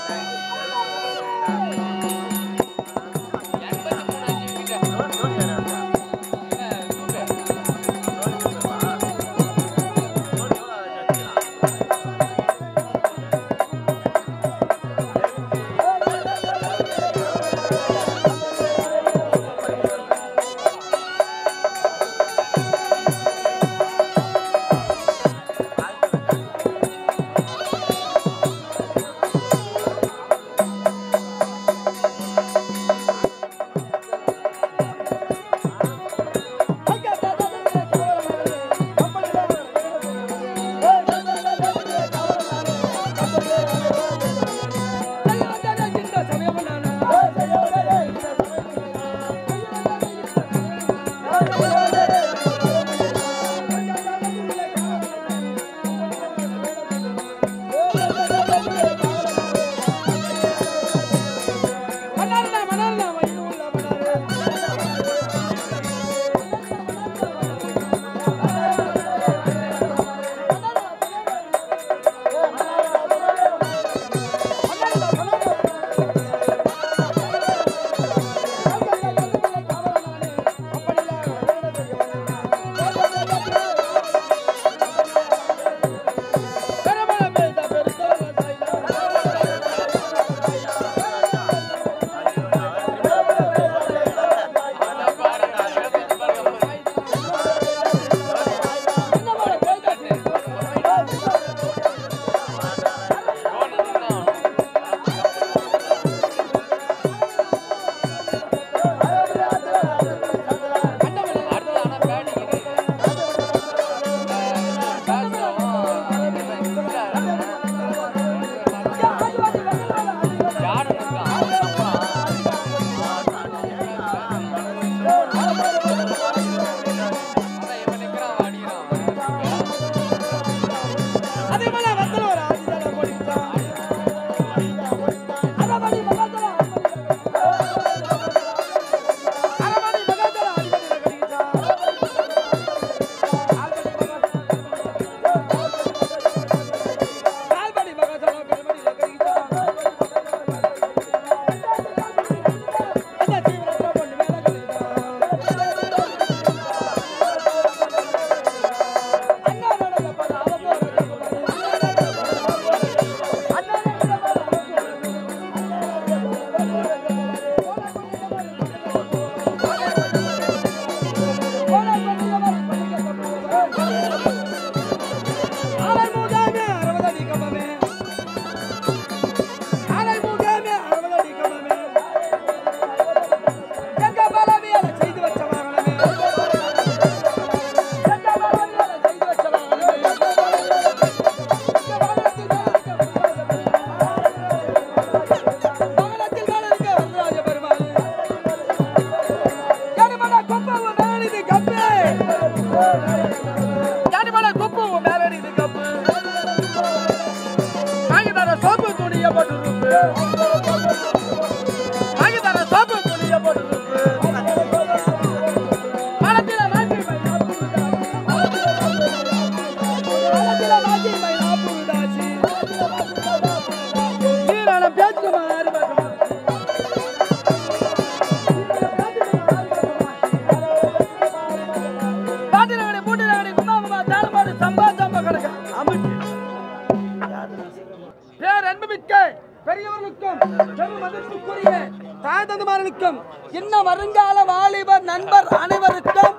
பேரன்புமிக்க பெரியவர்களுக்கும் பெரும் மதிப்புக்குரிய தாய் தந்தைமார்களுக்கும் இன்னும் வருங்கால வாலிபர் நண்பர் அனைவருக்கும்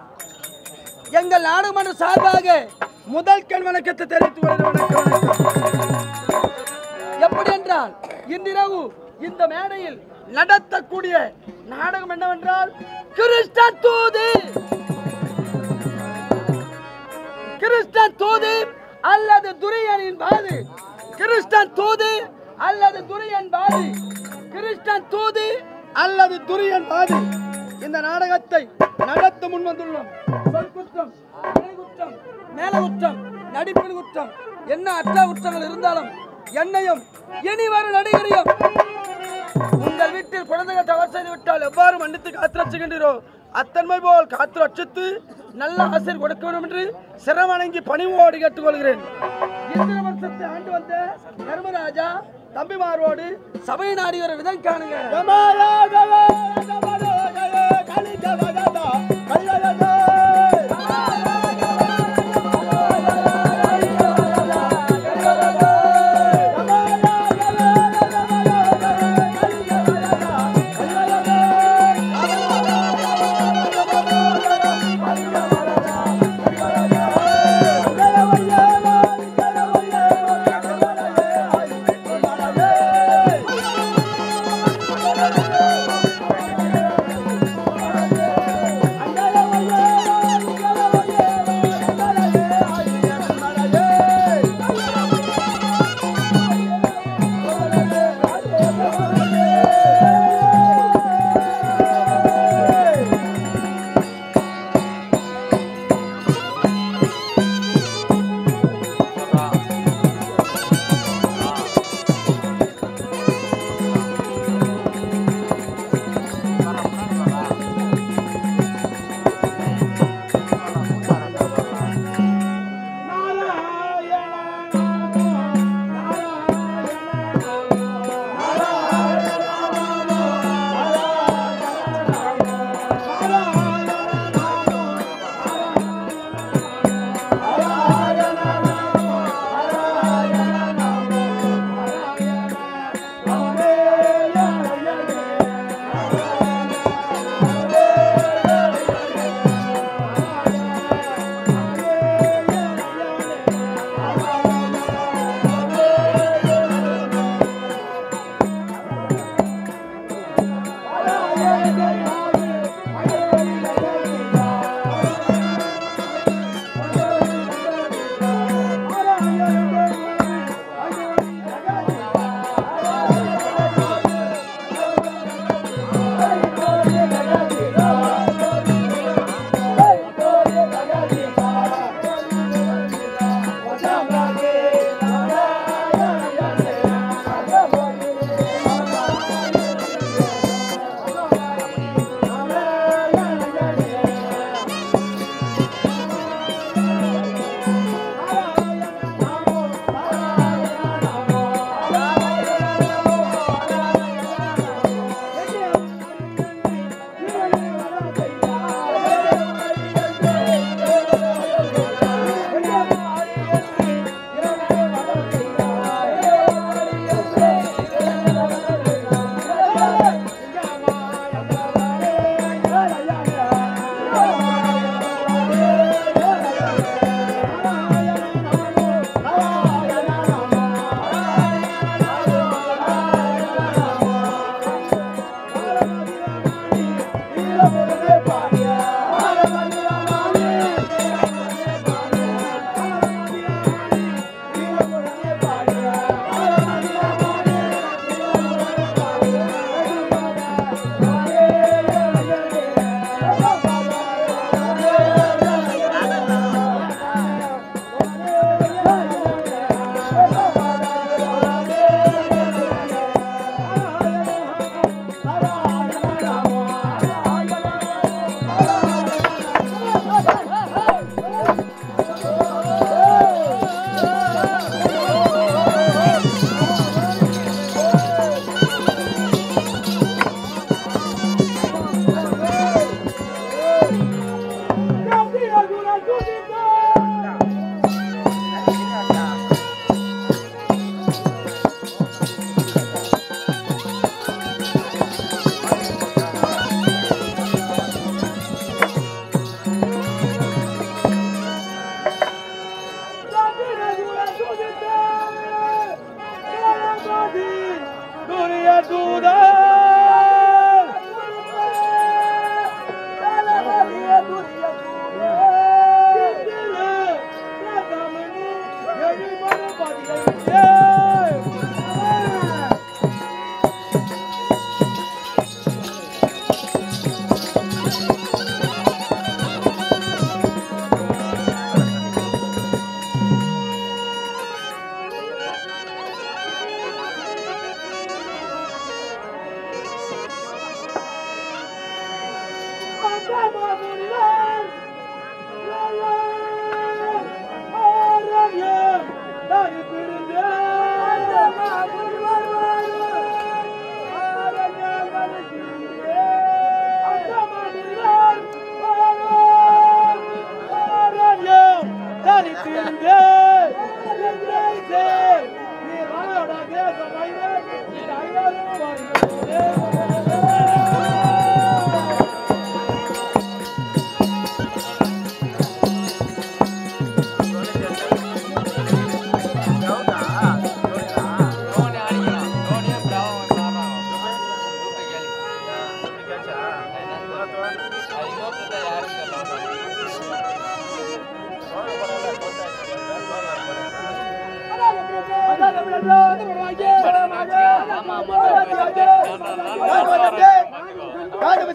எங்கள் நாடுமன்ற சார்பாக முதல் கண் வணக்கத்தை தெரிவித்துக் கொள்கிறேன் வணக்கம் வணக்கம் எப்படி என்றால் இன்றிரவு இந்த மேடையில் நடத்தக்கூடிய நாடகம் என்னவென்றால் கிருஷ்ண தூது கிருஷ்ணன் தூது அல்லது துரியனின் பாது கிருஷ்ணன் தூது அல்லது துரியன் பாது கிருஷ்ணன் தூது அல்லது துரியன் பாது இந்த நாடகத்தை நடத்த முன் வந்துள்ளோம் சொற்குற்றம் இணை குற்றம் மேல குற்றம் நடிப்பின் குற்றம் என்ன அற்ற குற்றங்கள் இருந்தாலும் என்னையும் இனி வரும் நடிகரையும் உங்கள் வீட்டில் குழந்தைகள் தவறு செய்து விட்டால் எவ்வாறு மன்னித்து காத்து ரட்சிக்கின்றீரோ அத்தன்மை போல் காத்து ரட்சித்து நல்ல ஆசிரியர் கொடுக்க வேண்டும் என்று சிரமணங்கி பணிவோடு கேட்டுக்கொள்கிறேன் இந்திர வருஷத்தை ஆண்டு வந்த தர்மராஜா தம்பிமாரோடு சபை நாடி வர விதம் காணுங்க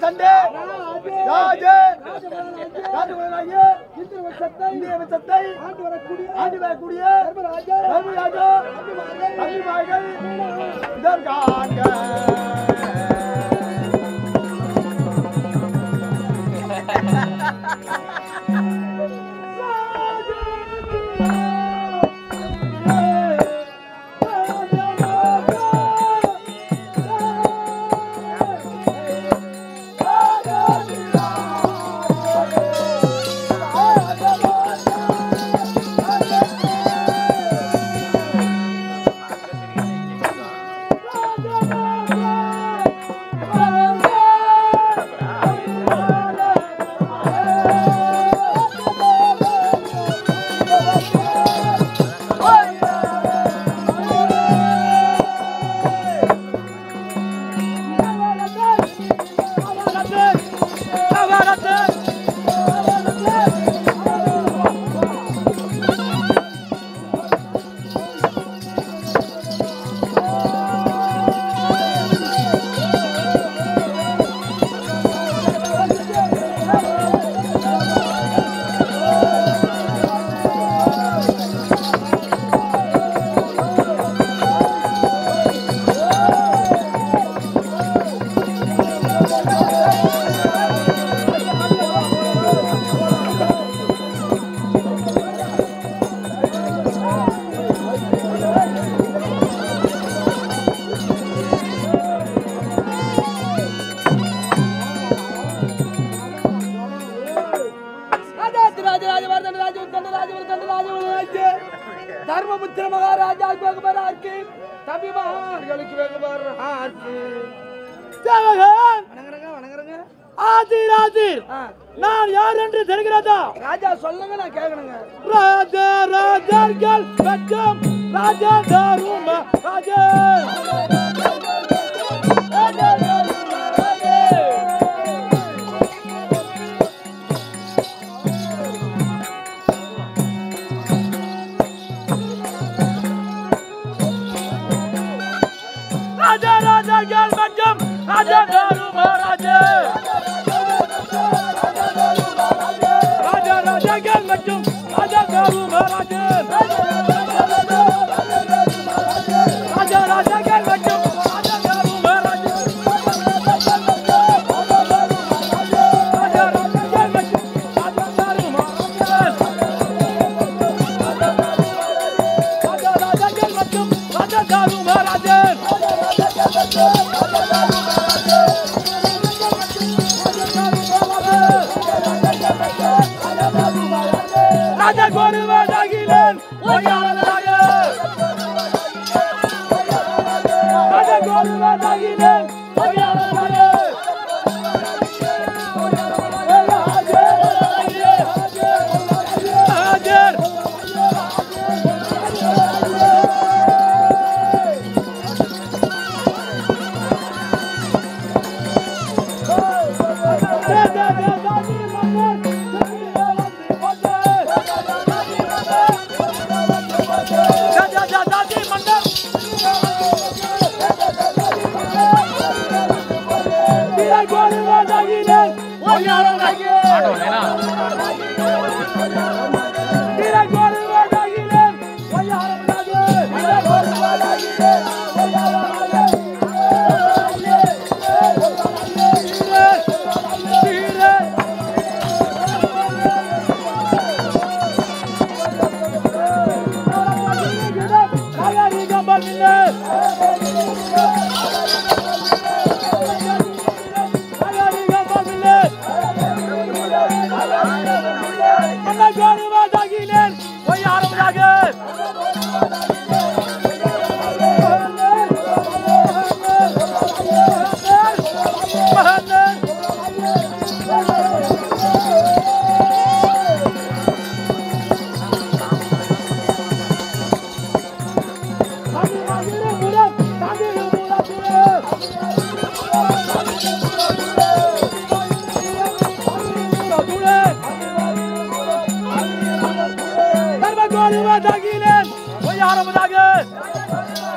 தண்டே ராஜே ராஜகுலனாகிய இந்திய வம்சத்தை ஆண்டு வரக்கூடிய தர்மராஜா தம்பிமார்கள் இதம் காண்க தர்மபுத்திர மகாராஜா வெகுமராருக்கு தம்பி மகார்களுக்கு வெகுமராருக்கு வணங்குறங்க வணங்குறங்க ஆதிராஜிர் ஆ, நான் யார் என்று தெரிகிறதா ராஜா சொல்லுங்க நான் கேட்கணுங்க ராஜா ராஜர்கள் மற்றும் ராஜா தாரும ராஜா ராஜா ராஜர்கள் மற்றும் ராஜா தாரும ராஜா ராஜா ராஜாக்கள் மற்றும் ராஜா தாரும ராஜா ராஜா ராஜாக்கள் மற்றும் ராஜா தாரும ராஜா ராஜா ராஜாக்கள் மற்றும் ராஜா தாரும ராஜா ராஜா ராஜாக்கள் மற்றும் ராஜா தாரும ராஜா ராஜா கோருவதாகிலேன் ஒய்யாளராக ராஜா கோருவதாகிலேன் ஒய்யாளராக ராஜர்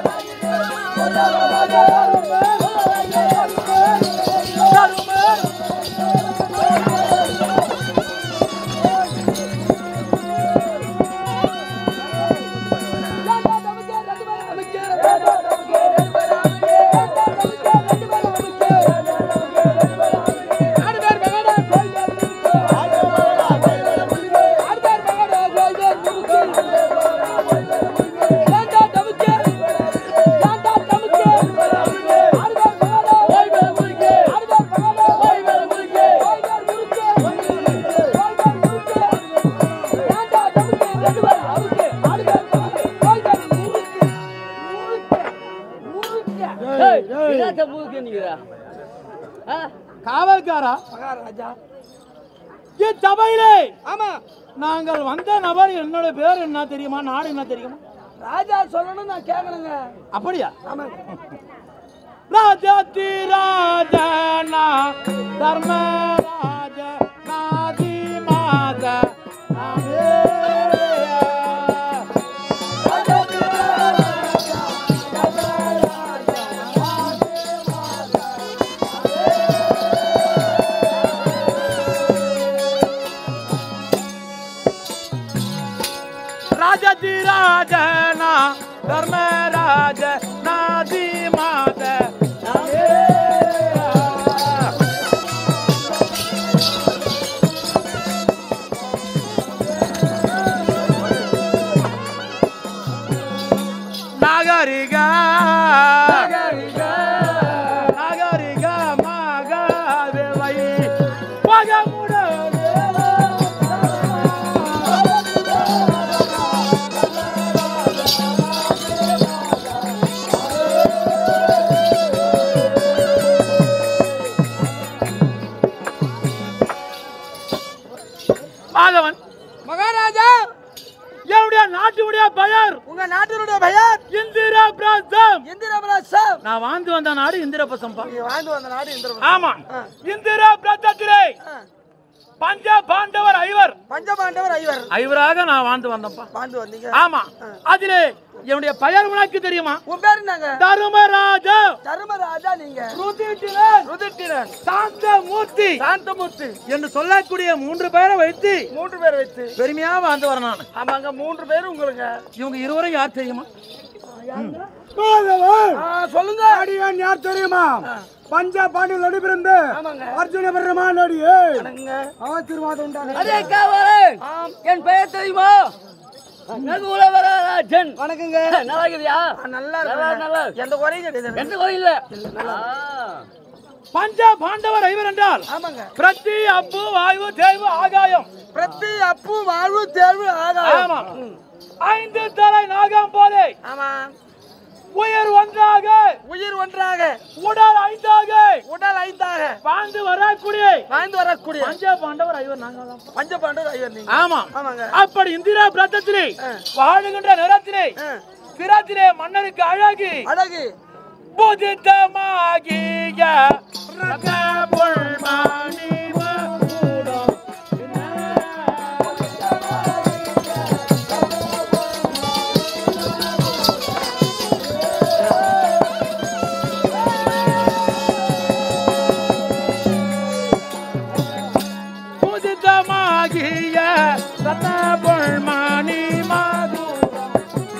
ஆரம்பதாக ஏய், என்னத்த மூக்கு நிக்கிறா? ஆ? காவல்காரா மகாராஜா இச்சபையிலே ஆமா நாங்கள் வந்த நபர் என்னோட பேர் என்ன தெரியுமா நாடு என்ன தெரியுமா ராஜா சொல்லணும் நான் கேட்கணுங்க அப்படியா ஆமாங்க ராஜாதி ராஜனா தர்மராஜ நாதி மாத ராஜதி ராஜனா தர்மராஜ நாதி மாத நாகரிக நாகரிக மகாதேவை பகமுடனே மாதவன் மகாராஜா என்னுடைய நாட்டுடைய பெயர் உங்க நாட்டினுடைய பெயர் இந்திரா பிரதம் இந்திரபிரசம் நான் வாழ்ந்து வந்த நாடு இந்திரபசம்பா நீங்க வாழ்ந்து வந்த நாடு இந்திரபிரசம் ஆமா இந்திரா பிரதத்திலே பஞ்ச பாண்டவர் ஐவர் பஞ்சபாண்டவர் ஐவர் ஐவராக நான் வாழ்ந்து வந்தப்பா வாழ்ந்து வந்தீங்க ஆமா அதிலே என்னுடைய பெயர் உனக்கு தெரியுமா உன் பேர் என்னங்க தருமராஜா தர்மராஜா நீங்க ருதிட்டிரன் ருதிட்டிரன் சாந்தமூர்த்தி சாந்தமூர்த்தி என்று சொல்லக்கூடிய மூன்று பேரை வைத்து மூன்று பேர் வைத்து பெருமையா வாழ்ந்து வரேன் நான் ஆமாங்க மூன்று பேர் உங்களுக்கு இவங்க இருவரும் யார் தெரியுமா ஆ, சொல்லுங்க அடியான் யார் தெரியுமா பஞ்ச பாண்டியல் நடிபிருந்து ஆமாங்க அர்ஜுன பெருமான் அடியே வணக்கங்க. ஆசீர்வாதம் உண்டாக அடே காவலன், என் பெயர் தெரியுமா நகுலவராஜன் வணக்கங்க நல்லா இருக்கிறியா ஆ, நல்லா நல்லா, நல்லா. இருக்கு எந்த குறையும் கிடையாது எந்த கோயில்ல பஞ்ச பாண்டவர் ஐவர் என்றால் ஆமாங்க பிரதி அப்பு வாயு தேய்வு ஆகாயம் பிரதி அப்பு வாழ்வு தேர்வு ஆதாயம் ஆமா ஐந்து தலை நாகம் போலே ஆமா உயிர் ஒன்றாக உயிர் ஒன்றாக உடல் ஐந்தாக உடல் ஐந்தாக வாழ்ந்து வரக்கூடிய வாழ்ந்து வரக்கூடிய பஞ்ச பாண்டவர் ஐவர் நாங்கள் தான் பஞ்சபாண்டவர் ஐவர் நீங்க ஆமா ஆமாங்க அப்படி இந்திரா பிரதத்திலே ஆ. வாழுகின்ற நேரத்திலே ஆ, திறத்திலே மன்னருக்கு அழகு அழகு புதித்தமாகிய ரத புல்மணி கூடம். புதித்தமாகிய ரத புல்மணி மதுரம்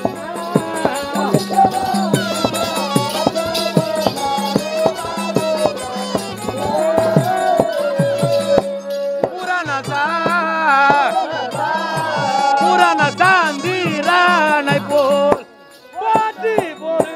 புராணசா புராணசாந்திரானை போல் பாட்டி போல்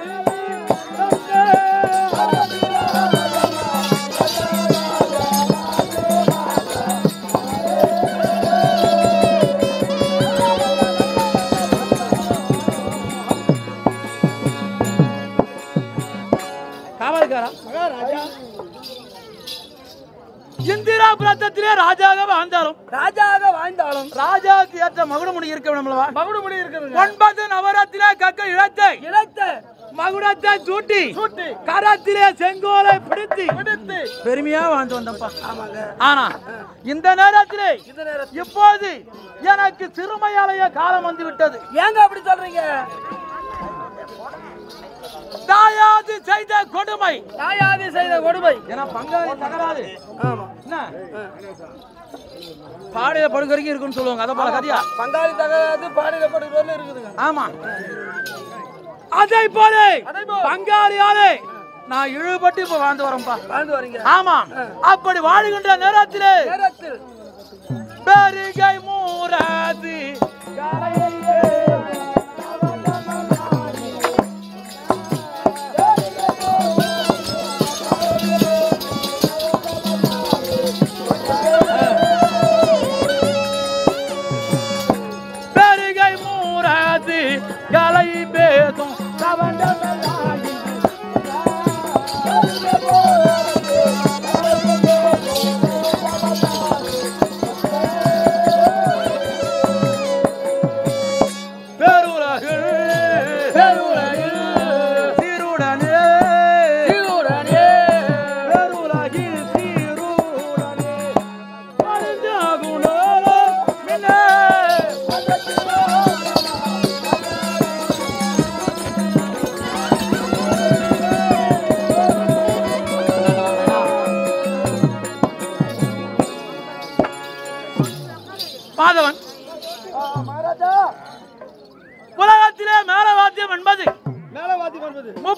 காவல்காரா இந்திரா பிராத்தத்திலே ராஜாக வாழ்ந்தாலும் ராஜாக வாழ்ந்தாலும் ராஜாவுக்கு ஏற்ற மகுடமுடி இருக்க வேணும்லவா மகுடுமுடி இருக்குதுங்க ஒன்பது நவரத்திலே கக்க இழத்தை இழைத்த மகுடத்தை சூட்டி சூட்டி கரத்திலே செங்கோலை பிடித்து பிடித்து பெருமையா வாழ்ந்து வந்தப்பா ஆமாங்க ஆனா இந்த நேரத்திலே இந்த நேரத்தில் இப்போது எனக்கு சிறுமையாலய காலம் வந்து விட்டது ஏங்க அப்படி சொல்றீங்க தாயாது செய்த கொடுமை தாயாதி செய்த கொடுமை ஏன்னா பங்காளி தகராறு ஆமா என்ன பாடையில படுக்கறிக்கு இருக்குன்னு சொல்லுவாங்க அதை போல கதியா பங்காளி தகராது பாடிடப்படுகிறோம் இருக்குதுங்க ஆமா அதை போல அதை போல. பங்காளியாலே நான் இழுபட்டு இப்ப வாழ்ந்து வரேன்பா வாழ்ந்து வரீங்க ஆமா அப்படி வாழுகின்ற நேரத்திலே நேரத்தில் பெருகை மூராது பெருகை மூராது கலை பேசும் கவண்டமலாகி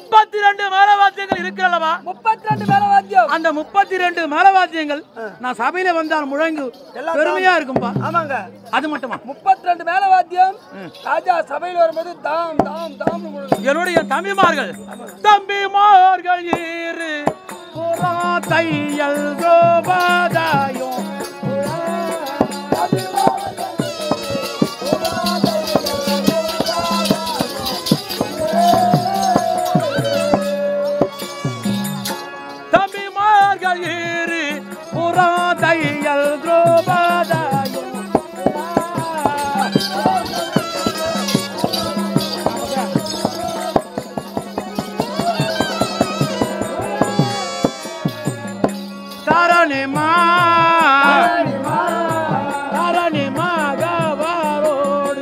முப்பத்தி ரெண்டு மேலவாத்தியங்கள் இருக்கிறல்லவா முப்பத்தி ரெண்டு மேல வாத்தியம் அந்த முப்பத்தி ரெண்டு மேலவாத்தியங்கள் நான் சபையில வந்தால் முழங்கு எல்லாம் பெருமையா இருக்கும்பா ஆமாங்க அது மட்டுமா முப்பத்தி ரெண்டு மேல வாத்தியம் ராஜா சபையில் வரும்போது தாம் தாம் தாம் என்னுடைய தம்பிமார்கள் தம்பிமார்கள் ஏறு புறா தையல் கோபாதாயம் தம்பிமார்கள் ஏறு புறா தையல் கோபாதாயம் தாரணி மா தாரணி மாகவாரோடு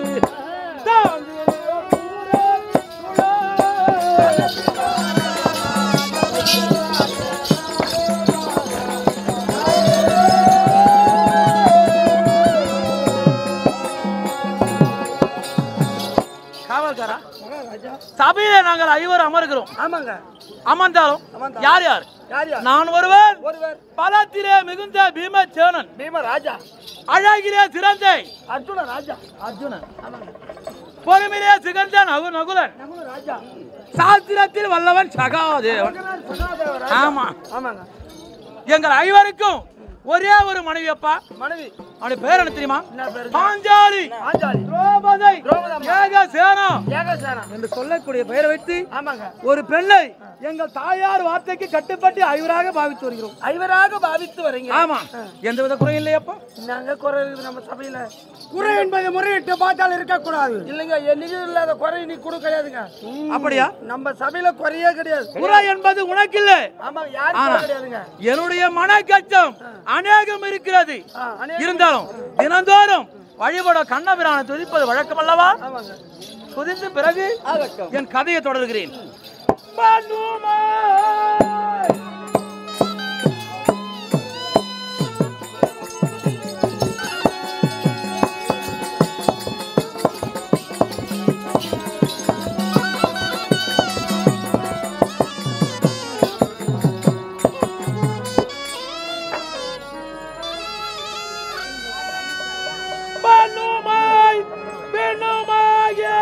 காவல்காரா சபையில நாங்கள் ஐவர் அமர்கிறோம் ஆமாங்க அமர்ந்தாலும் அமர்ந்தாலும். யார் யார் யார் யார் நான் ஒருவன் ஒருவர் பலத்திலே மிகுந்த பீமசேனன் பீம ராஜா அழகிலே சிறந்தை அர்ஜுன ராஜா அர்ஜுனன் பொறுமையிலே சிகந்த நகு நகுலன் நம்ம ராஜா சாஸ்திரத்தில் வல்லவன் சகாதேவன் சகாதேவ ராஜா. ஆமா ஆமாங்க எங்கள் ஐவருக்கும் ஒரே ஒரு மனைவி அப்பா மனைவி அவனுடைய பேர் என்ன தெரியுமா என்ன பேரு பாஞ்சாலி ஆஞ்சாலி திரௌபதை திரௌபதி. ஏகசேனா ஏகசேனா என்று சொல்லக்கூடிய பெயரை வைத்து ஆமாங்க ஒரு பெண்ணை எங்கள் தாயார் வார்த்தைக்கு கட்டுப்பட்டு ஐவராக பாவித்து வருகிறோம் ஐவராக பாவித்து வரீங்க ஆமா எந்தவித குறையும் இல்லையப்பா நாங்க குறை இருக்குது நம்ம சபையில குறை என்பது முறையிட்டு பார்த்தால் இருக்கக்கூடாது இல்லைங்க என்னைக்கு இல்லாத குறை நீ கூட கிடையாதுங்க அப்படியா நம்ம சபையில குறையே கிடையாது குறை என்பது உனக்கில்லை ஆமா யாரும் ஆனா. குறை கிடையாதுங்க என்னுடைய மனக்கச்சம் அநேகம் இருக்கிறது ஆ, அநேகம். இருந்தாலும் தினந்தோறும் வழிபட கண்ணபிரானை துதிப்பது வழக்கம் அல்லவா ஆமாங்க துதித்த பிறகு ஆகட்டும் என் கதையை தொடர்கிறேன் பனுமா. பனுமாய் பெண்ணுமாயே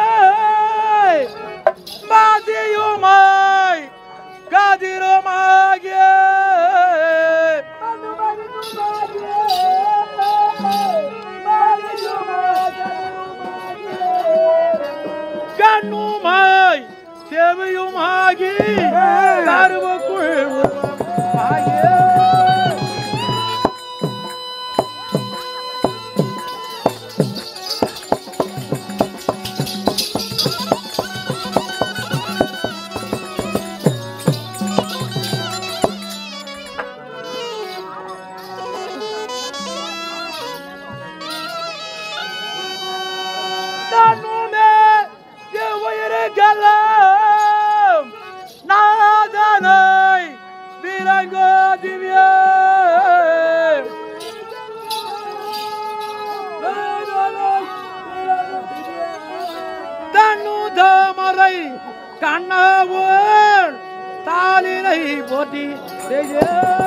மாதியுமாய் கதிருமாகிய கண்ணுமாய் செவியுமாகி கருவுக்குள் உருவமாகிய நானுமே என் உயிர்களாம் நாதனை விரங்கோ திவ்ய தன்னுதமரை கண்ணாவோன் தாளினை போட்டி செய்ய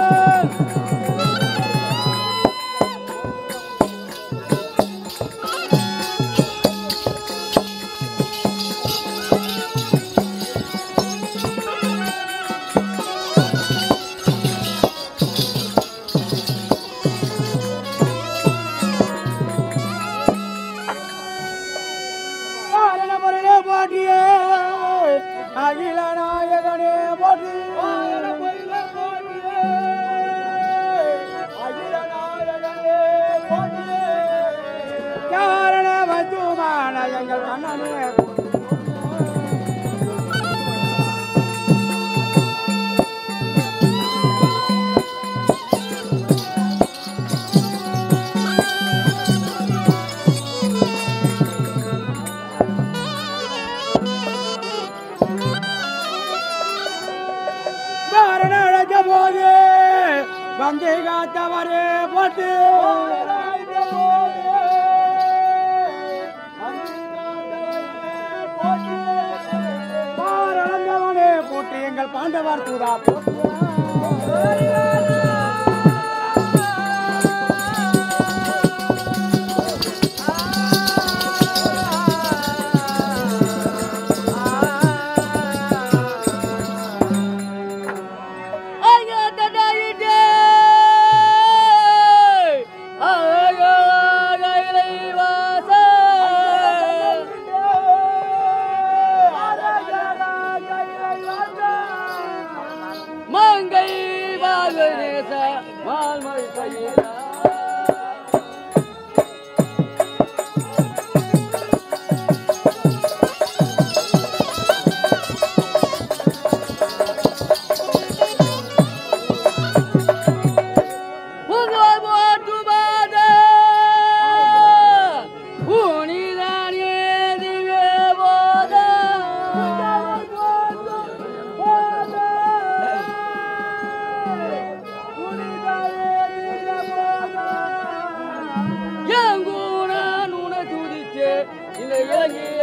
போட்டியே அகில நாயகனே போட்டி காரண வத்துமான எங்கள் கண்ணனே மரண போது வந்தை காத்தவரே போட்டு மரணந்தவனே போட்டு எங்கள் பாண்டவர் தூதா போற்றுவோம் மங்கை பாகநேச மால்மை கையிலா உங்கள் போற்றுமாத உனிதானே திவ்ய போத எங்கூனான் உன துதிச்சே இந்த இலங்கைய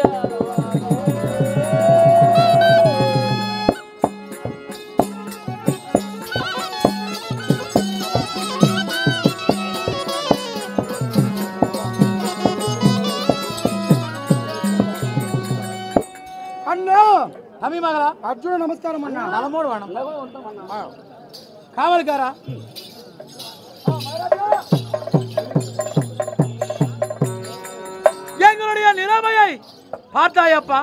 அண்ணா தம்பி மகளா அர்ஜுன நமஸ்காரம் அண்ணா நலமோடு வேணும் ஆ. காவல்காரா எங்களுடைய நிலைமையை பார்த்தாயப்பா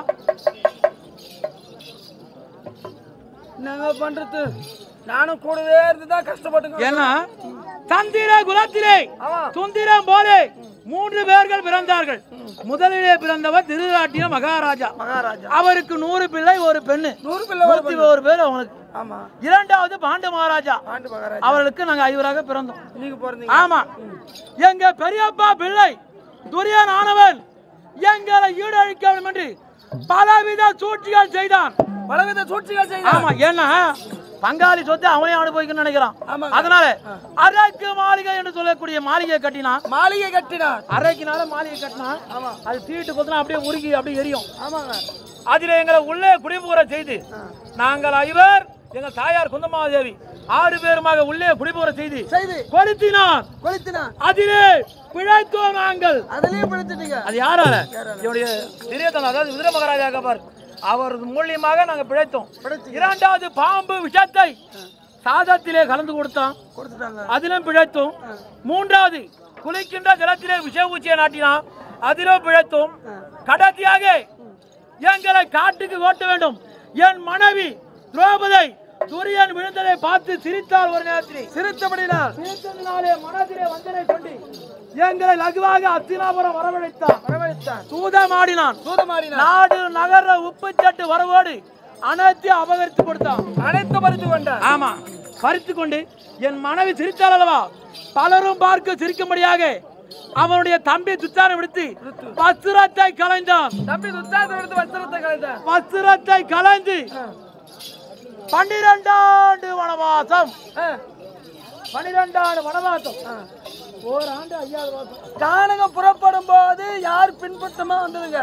என்னங்க பண்றது நானும் கூடவே இருந்துதான் கஷ்டப்பட்டுங்க ஏன்னா தந்திர குலத்திலே ஆமா. சுந்திரம் போலே மூன்று பேர்கள் பிறந்தார்கள் முதலிலே பிறந்தவர் திருநாட்டிய மகாராஜா மகாராஜா அவருக்கு நூறு பிள்ளை ஒரு பெண்ணு நூறு பிள்ளை ஒரு நூத்தி ஒரு பேர் அவங்களுக்கு ஆமா இரண்டாவது பாண்டு மகாராஜா ஆண்டு மகாராஜா அவர்களுக்கு நாங்க ஐவராக பிறந்தோம் நீங்க பிறந்தீங்க ஆமா எங்க பெரியப்பா பிள்ளை துரியன் ஆனவன் எங்களை ஈடழிக்க வேண்டும் என்று பலவித சூழ்ச்சிகள் செய்தான் பலவித சூழ்ச்சிகள் செய்ய ஆமா ஏன்னா பங்காளி சொத்து அவனே அனுபவிக்கணும்னு நினைக்கிறான் ஆமாங்க. அதனால அரக்கு மாளிகை என்று சொல்லக்கூடிய மாளிகை கட்டினான் மாளிகை கட்டினார் அரைக்கினால மாளிகை கட்டினான் ஆமா அது தீட்டு கொத்தினா அப்படியே உருகி அப்படியே எரியும் ஆமாங்க அதில் எங்களை உள்ளே குடிபுற செய்து நாங்கள் ஐவர் எங்கள் தாயார் குந்தமாதேவி ஆறு பேருமாக உள்ளே குடிபுற செய்து செய்து கொளுத்தினான் கொளுத்தினார் அதிலே பிழைத்தோம் நாங்கள் அதுலயும் பிடிச்சிட்டீங்க அது யாரால இவருடைய திரியத்தன் அதாவது விதிர மகாராஜா கபார் அவர் மூலியமாக நாங்க பிழைத்தோம் இரண்டாவது பாம்பு விஷத்தை சாதத்திலே கலந்து கொடுத்தான் கொடுத்துட்டாங்க அதிலும் பிழைத்தோம் மூன்றாவது குளிக்கின்ற ஜலத்திலே விஷ ஊச்சியை நாட்டினான் அதிலும் பிழைத்தோம் கடைசியாக எங்களை காட்டுக்கு ஓட்ட வேண்டும் என் மனைவி திரௌபதை துரியன் விழுந்ததை பார்த்து சிரித்தாள் ஒரு நேரத்தில் சிரித்தபடினார் சிரித்ததினாலே மனதிலே வந்தனை கொண்டு எங்களை லகுவாக அத்தினாபுரம் வரவழைத்தான் வரவழைத்தான் தூதமாடினான் சூதமாடினார் நாடு நகர உப்பு சட்டு வரவோடு அனைத்தையும் அபகரித்து கொடுத்தான் அனைத்து பறித்து கொண்டார் ஆமா பறித்து கொண்டு என் மனைவி சிரித்தாள் அல்லவா பலரும் பார்க்க சிரிக்கும்படியாக அவனுடைய தம்பி துச்சாரம் விடுத்து வஸ்திரத்தை கலைந்தான் தம்பி துத்தாந்த எடுத்து வஸ்திரத்தை கலைந்தார் வஸ்திரத்தை கலைந்து பன்னிரெண்டாண்டு வனவாசம் ஆ, பன்னிரெண்டாண்டு வனவாசம் ஓராண்டு ஐயாவது வாசம் கானகம் புறப்படும் போது யார் பின்பற்றமா வந்ததுங்க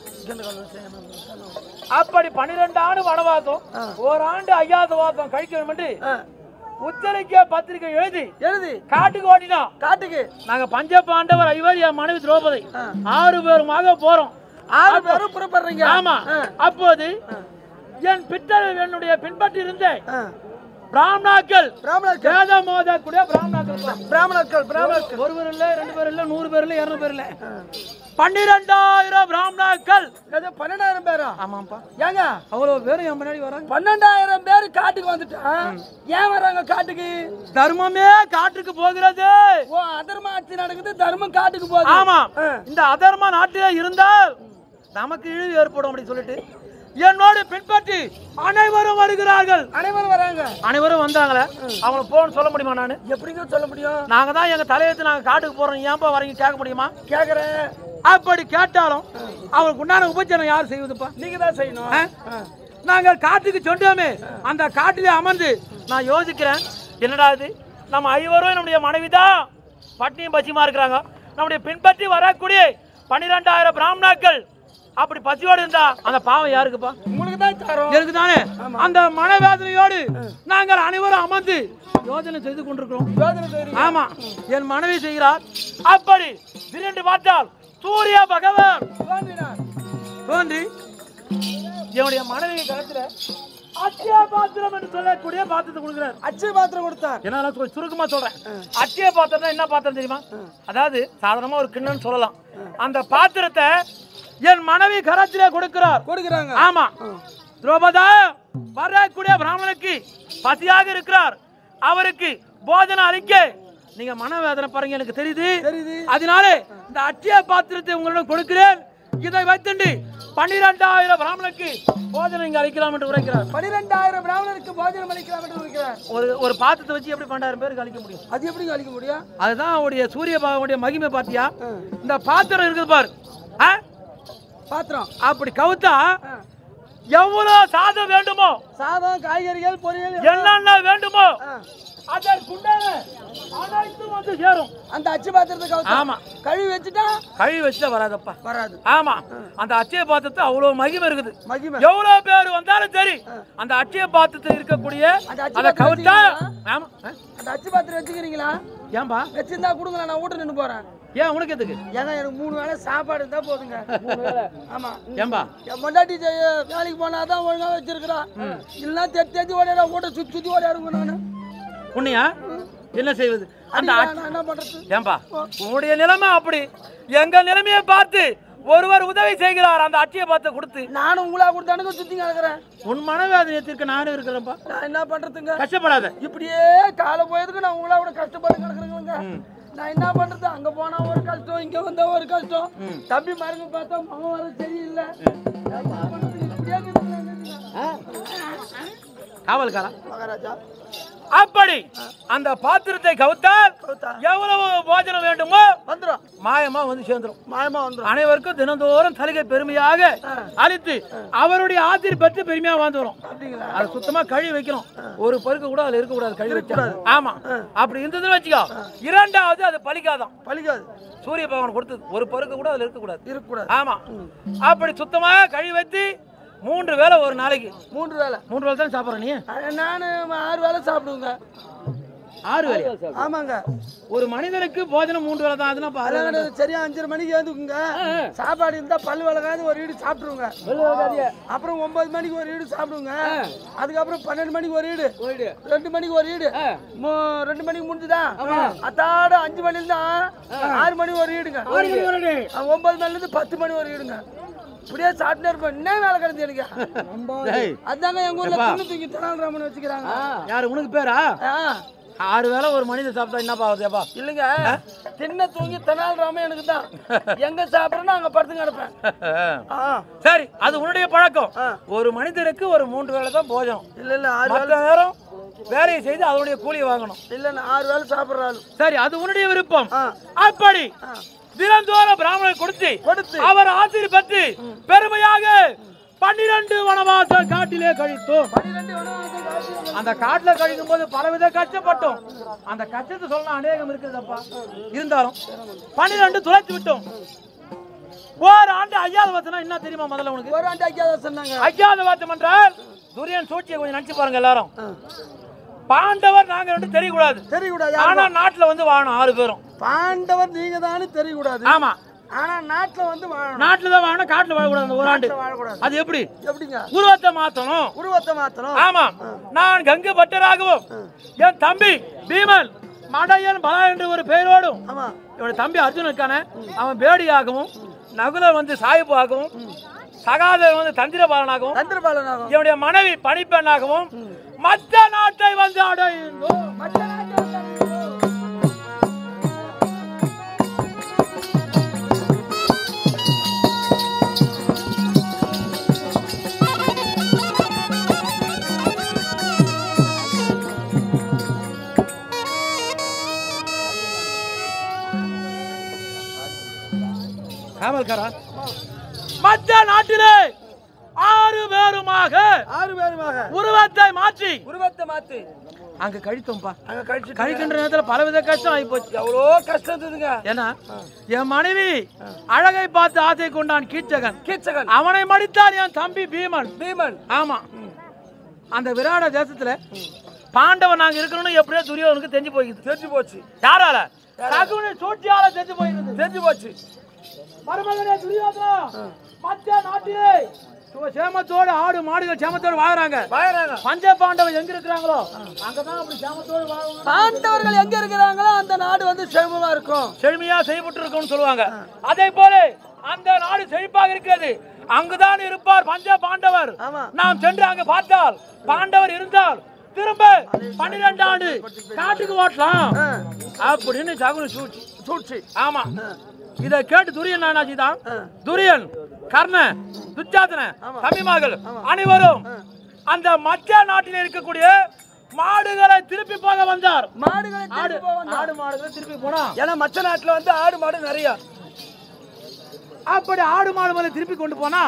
அப்படி பன்னிரெண்டு ஆண்டு வனவாசம் ஓராண்டு ஐயாவது வாசம் கழிக்க வேண்டும் என்று ஆ, உத்தரிக்க பத்திரிகை எழுதி எழுதி காட்டுக்கு ஓட்டினோம் காட்டுக்கு நாங்க பஞ்ச பாண்டவர் ஐவர் என் மனைவி திரௌபதி ஆறு பேருமாக போறோம் ஆறு பேரும் புறப்படுறீங்க ஆமா அப்போது என் பித்தர் என்னுடைய பின்பற்றி இருந்த ஆ, பிராமணாக்கள் பிராமணர்கள் வேத மோதக்கூடிய பிராமணாக்கள் தான். பிராமணர்கள் பிராமணர்கள் ஒருவர் இல்ல ரெண்டு பேர் இல்ல நூறு பேர் இல்ல இருநூறு பேர் இல்ல பன்னிரெண்டாயிரம் பிராமணாக்கள் அது பன்னெண்டாயிரம் பேரா ஆமாப்பா ஏங்க அவ்வளவு பேர் என் முன்னாடி வராங்க பன்னெண்டாயிரம் பேர் காட்டுக்கு வந்துட்டா ஏன் வர்றாங்க காட்டுக்கு தர்மமே காட்டுக்கு போகிறது ஓ அதர்ம ஆட்சி நடக்குது தர்மம் காட்டுக்கு போகுது ஆமா ஆ. இந்த அதர்ம நாட்டிலே இருந்தால் நமக்கு இழிவு ஏற்படும் அப்படி சொல்லிட்டு என்னோடு பின்பற்றி அனைவரும் வருகிறார்கள் அனைவரும் வராங்க அனைவரும் வந்தாங்களே அவங்கள போன்னு சொல்ல முடியுமா நானு எப்படிங்க சொல்ல முடியும் நாங்க தான் எங்க தலையெடுத்து நாங்க காட்டுக்கு போறோம் ஏன்பா வரீங்க கேட்க முடியுமா கேக்குறேன் அப்படி கேட்டாலும் அவங்களுக்கு உண்டான உபச்சாரம் யார் செய்வதுப்பா நீங்க தான் செய்யணும் ஆ? நாங்கள் காட்டுக்கு சொன்னோமே அந்த காட்டிலே அமர்ந்து நான் யோசிக்கிறேன் என்னடா இது நம்ம ஐவரும் நம்முடைய மனைவி தான் பட்டினியும் பசியுமா இருக்கிறாங்க நம்முடைய பின்பற்றி வரக்கூடிய பன்னிரெண்டாயிரம் பிராமணாக்கள் அப்படி பசியோடு இருந்தா அந்த பாவம் யாருக்குப்பா உங்களுக்கு தான் தரோம் இருக்குதானே அந்த மனவேதனையோடு நாங்கள் அனைவரும் அமர்ந்து யோஜனை செய்து கொண்டிருக்கிறோம் யோஜனை செய்றீங்க ஆமா என் மனைவி செய்கிறார் அப்படி திரண்டு பார்த்தால் சூரிய பகவான் தோன்றினார் தோன்றி என்னுடைய மனைவி கழுத்துல அத்திய பாத்திரம் என்று சொல்லக்கூடிய பாத்திரத்தை கொடுக்கிறார் அச்சய பாத்திரம் கொடுத்தார் என்ன நான் கொஞ்சம் சுருக்கமா சொல்றேன் அத்திய பாத்திரம்னா என்ன பாத்திரம் தெரியுமா அதாவது சாதாரணமா ஒரு கிண்ணம்னு சொல்லலாம் அந்த பாத்திரத்தை என் மனைவி கரத்திலே கொடுக்கிறார் கொடுக்குறாங்க ஆமா திரௌபதா வரக்கூடிய பிராமணனுக்கு பசியாக இருக்கிறார் அவருக்கு போஜனம் அளிக்க நீங்க மனவேதனை பாருங்க எனக்கு தெரியுது தெரியுது அதனாலே இந்த அட்சய பாத்திரத்தை உங்களிடம் கொடுக்கிறேன் இதை வைத்துண்டு பன்னிரெண்டாயிரம் பிராமணனுக்கு போஜனம் இங்க அளிக்கலாம் என்று உரைக்கிறார் பனிரெண்டாயிரம் பிராமணருக்கு போஜனம் அளிக்கலாம் என்று இருக்கிறார் ஒரு ஒரு பாத்திரத்தை வச்சு எப்படி பன்னெண்டாயிரம் பேருக்கு அளிக்க முடியும் அது எப்படி அளிக்க முடியும் அதுதான் அவருடைய சூரிய பகவானுடைய மகிமை பாத்தியா இந்த பாத்திரம் இருக்குது பாரு ஆ? பாத்திரம் அப்படி கவுத்தா எவ்வளவு சாதம் வேண்டுமோ சாதம் காய்கறிகள் பொரியல் என்னென்ன வேண்டுமோ ஆ. அதற்குண்டான அனைத்தும் வந்து சேரும் அந்த அச்சு பாத்திரத்தை கவுத்தா ஆமா கழுவி வச்சுட்டா கழுவி வச்சுட்டா வராதப்பா வராது ஆமா அந்த அட்சய பாத்திரத்தை அவ்வளவு மகிமை இருக்குது மகிமை எவ்வளவு பேர் வந்தாலும் சரி அந்த அட்சய பாத்திரத்தில் இருக்கக்கூடிய அந்த அட்சய அதை பாத்திரம் கவுத்தா வச்சுக்கிறீங்களா? ஆமா ஆ? அந்த அச்சு பாத்திரம் வச்சுக்கிறீங்களா ஏன்பா வச்சிருந்தா கொடுங்களேன் நான் வீட்டு நின்று போறேன் ஏன் உனக்கு எதுக்கு ஏன்னா எனக்கு மூணு வேளை சாப்பாடு இருந்தா போதுங்க ஆமா ஏன்பா என் பொண்டாட்டி செய்ய வேலைக்கு போனாதான் ஒழுங்கா வச்சிருக்கிறா இல்லைன்னா தெத்தி தெத்தி ஓடியா வீட்டை சுத்தி சுத்தி ஓடியாருங்க நானு உன்னையா என்ன செய்வது அந்த அடிக்கிறா, அட்- நான் என்ன பண்றது ஏன்பா உன்னுடைய நிலைமை அப்படி எங்க நிலைமையை பார்த்து ஒருவர் உதவி செய்கிறார் அந்த அட்சய பாத்திரம் கொடுத்து நானும் உங்களா கொடுத்தானுங்க சுத்தி கிடக்குறேன் உன் மனவேதனையத்திற்கு நானும் இருக்கிறேன்ப்பா நான் என்ன பண்றதுங்க கஷ்டப்படாத இப்படியே காலை போயதுக்கு நான் உங்களா கூட கஷ்டப்பட்டு கிடக்குறேங்க நான் என்ன பண்றது அங்க போனா ஒரு கஷ்டம் இங்க வந்தா ஒரு கஷ்டம் தம்பி மருங்க பார்த்தா மகன் வர சரியில்லை நான் என்ன பண்றது? இப்படியே இருக்குதுங்க. காவல்காரா மகாராஜா அப்படி அந்த பாத்திரத்தை கவுத்தால் கவுத்தா. எவ்வளவு போஜனம் வேண்டுமோ வந்துடும் மாயமா வந்து சேர்ந்துரும் மாயமா வந்துடும் அனைவருக்கும் தினந்தோறும் சலுகை பெருமையாக அளித்து அவருடைய ஆத்திரி பெற்று பெருமையா வாழ்ந்து வரும் அப்படிங்களா அதை சுத்தமா கழுவி வைக்கணும் ஒரு பருக்க கூட அதுல இருக்க கூடாது கழுவி வச்சா ஆமா அப்படி இருந்ததுன்னு வச்சுக்கோ இரண்டாவது அது பலிக்காதான் பழிக்காது சூரிய பகவான் கொடுத்தது ஒரு பருக்க கூட அதுல இருக்க கூடாது இருக்கக்கூடாது ஆமா அப்படி சுத்தமா கழுவி வச்சு மூன்று வேளை ஒரு நாளைக்கு மூன்று வேலை மூன்று வேளை தான் சாப்பிட்ற நீ நான் ஆறு வேலை சாப்பிடுவேங்க ஆறு வேலை ஆமாங்க ஒரு மனிதனுக்கு போஜனம் மூன்று வேளை தான் அதுனா பாரு அதெல்லாம் கிடையாது. சரியா அஞ்சரை மணிக்கு ஏந்துக்குங்க சாப்பாடு இருந்தா பல்லு விளக்காது ஒரு ஈடு சாப்பிட்டுருங்க அப்புறம் ஒன்பது மணிக்கு ஒரு ஈடு சாப்பிடுங்க அதுக்கப்புறம் பன்னெண்டு மணிக்கு ஒரு ஈடு ரெண்டு மணிக்கு ஒரு ஈடு மூ- ரெண்டு மணிக்கு முடிஞ்சுதா அத்தாட அஞ்சு மணில தான் ஆறு மணி ஒரு ஈடுங்க ஆ, ஒன்பது மணில இருந்து பத்து மணி ஒரு ஈடுங்க இப்படியே சாப்பிட்டே இருப்பேன் என்ன வேலை கிடந்து எனக்கு டேய், அதாங்க எங்க ஊர்ல துணி தூக்கி தெனாலிராமன் வச்சுக்கிறாங்க யாரு உனக்கு பேரா ஆ, ஆறு வேளை ஒரு மனிதன் சாப்பிட்டா என்னப்பா ஆகுதுப்பா இல்லைங்க தின்ன தூங்கி தெனாலிராமன் எனக்கு தான் எங்க சாப்பிட்றேன்னா அங்க படுத்து கிடப்பேன் ஆ சரி அது உன்னுடைய பழக்கம் ஒரு மனிதருக்கு ஒரு மூன்று வேளை தான் போஜனம் இல்ல இல்ல ஆறு மற்ற நேரம் வேலையை செய்து அதனுடைய கூலியை வாங்கணும் இல்ல நான் ஆறு வேலை சாப்பிடுற ஆளு சரி அது உன்னுடைய விருப்பம் ஆ. அப்படி தினந்தோறும் பிராமணர் கொடுத்து கொடுத்து அவர் ஆசிரியர் பெற்று பெருமையாக பன்னிரண்டு வனவாச காட்டிலே கழித்தோம் பன்னிரெண்டு வனவாசம் காட்சி அந்த காட்டுல கழிக்கும் போது பலவித கஷ்டப்பட்டோம் அந்த கஷ்டத்தை சொல்ல அநேகம் இருக்குதுப்பா இருந்தாலும் பன்னிரண்டு துளைத்து விட்டோம் ஓர் ஆண்டு ஐயாவது வருஷம் என்ன தெரியுமா முதல்ல உனக்கு ஒரு ஆண்டு ஐக்கியாதா சொன்னாங்க ஐயாவது வார்த்தை என்றால் துரியன் சூழ்ச்சியை கொஞ்சம் நினைச்சு பாருங்க எல்லாரும் பாண்டவர் நாங்க ரெண்டு தெரியக்கூடாது தெரியக்கூடாது ஆனா நாட்டுல வந்து வாழணும் ஆறு பேரும் பாண்டவர் நீங்க தானே தெரியக்கூடாது ஆமா ஆனா நாட்டுல வந்து வாழணும் நாட்டுல தான் வாழணும் காட்டுல வாழக்கூடாது அந்த ஒரு ஆண்டு வாழக்கூடாது அது எப்படி எப்படிங்க உருவத்தை மாத்தணும் உருவத்தை மாத்தணும் ஆமா நான் கங்கு பட்டராகவும் என் தம்பி பீமன் மடையன் பலா என்ற ஒரு பெயரோடும் ஆமா இவனோட தம்பி அர்ஜுன் இருக்கானே அவன் பேடியாகவும் நகுலர் வந்து சாயிப்பாகவும் சகாதேவன் வந்து தந்திரபாலனாகவும் தந்திரபாலன் ஆகும் இவனுடைய மனைவி பணிப்பெண்ணாகவும் மற்ற நாட்டை வந்து அடைந்தோம் மற்ற நாட்டை வந்து காவல்காரா மற்ற நாட்டிலே ஆறு பேருமாக ஆறு பேருமாக உருவத்தை மாற்றி உருவத்தை மாத்தி அங்க கழித்தோம்ப்பா அங்க கழிச்சு கழிக்கின்ற நேரத்துல பலவித கஷ்டம் ஆகி போச்சு எவ்வளோ கஷ்டம் இருந்ததுங்க ஏன்னா என் மனைவி அழகை பார்த்து ஆசை கொண்டான் கீச்சகன் கீச்சகன் அவனை மடித்தான் என் தம்பி பீமன் பீமன் ஆமா அந்த விராட தேசத்துல பாண்டவன் நாங்க இருக்கணும்னு எப்படியோ துரியோனுக்கு தெரிஞ்சு போயிடுது தெரிஞ்சு போச்சு யாரால ரகுனி சூழ்ச்சியால தெரிஞ்சு போயிடுது தெரிஞ்சு போச்சு மருமகனே துரியோதனா மத்திய நாட்டிலே சுக சேமத்தோடு ஆடு மாடுகள் சேமத்தோடு வாங்குறாங்க வாயறாங்க பஞ்ச பாண்டவன் எங்க இருக்கிறாங்களோ அங்கதான் அப்படி சேமத்தோடு வாழ்வாங்க பாண்டவர்கள் எங்க இருக்கிறாங்களோ அந்த நாடு வந்து செழுமமா இருக்கும் செழுமையா செய்யப்பட்டு இருக்கும்னு சொல்லுவாங்க அதே போல அந்த நாடு செழிப்பாக இருக்கிறது அங்குதான் இருப்பார் பஞ்ச பாண்டவர் ஆமா. நாம் சென்று அங்க பார்த்தால் பாண்டவர் இருந்தால் திரும்ப பன்னிரெண்டு ஆண்டு காட்டுக்கு ஓட்டலாம் அப்படின்னு சகுனி சூழ்ச்சி சூழ்ச்சி ஆமா இத கேட்டு துரியன் நானாஜி தான் துரியன் கர்ண துச்சாதன தம்பிமார்கள் அனைவரும் அந்த மத்திய நாட்டில் இருக்கக்கூடிய மாடுகளை திருப்பி போக வந்தார் மாடுகளை ஆடு திருப்பி போக வந்தா. ஆடு மாடுகளை திருப்பி போனா ஏன்னா மச்ச நாட்டுல வந்து ஆடு மாடு நிறைய அப்படி ஆடு மாடு மேல திருப்பி கொண்டு போனா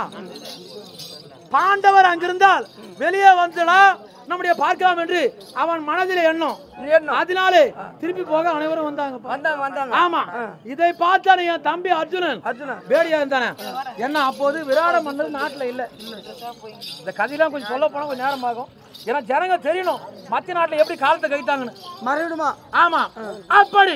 பாண்டவர் அங்கிருந்தால் வெளியே வந்துடலாம் நம்முடைய பார்க்கலாம் என்று அவன் மனதில் எண்ணம் எண்ணம். அதனாலே திருப்பி போக அனைவரும் வந்தாங்க வந்தாங்க வந்தாங்க ஆமா இதை பார்த்தான என் தம்பி அர்ஜுனன் அர்ஜுனா பேடியா இருந்தானே என்ன அப்போது விராட மன்னர் நாட்டுல இல்ல இந்த கதையெல்லாம் கொஞ்சம் சொல்ல போனா கொஞ்சம் நேரம் ஆகும் ஏன்னா ஜனங்க தெரியணும் மத்திய நாட்டுல எப்படி காலத்தை கழித்தாங்கன்னு மறைவிடுமா ஆமா அப்படி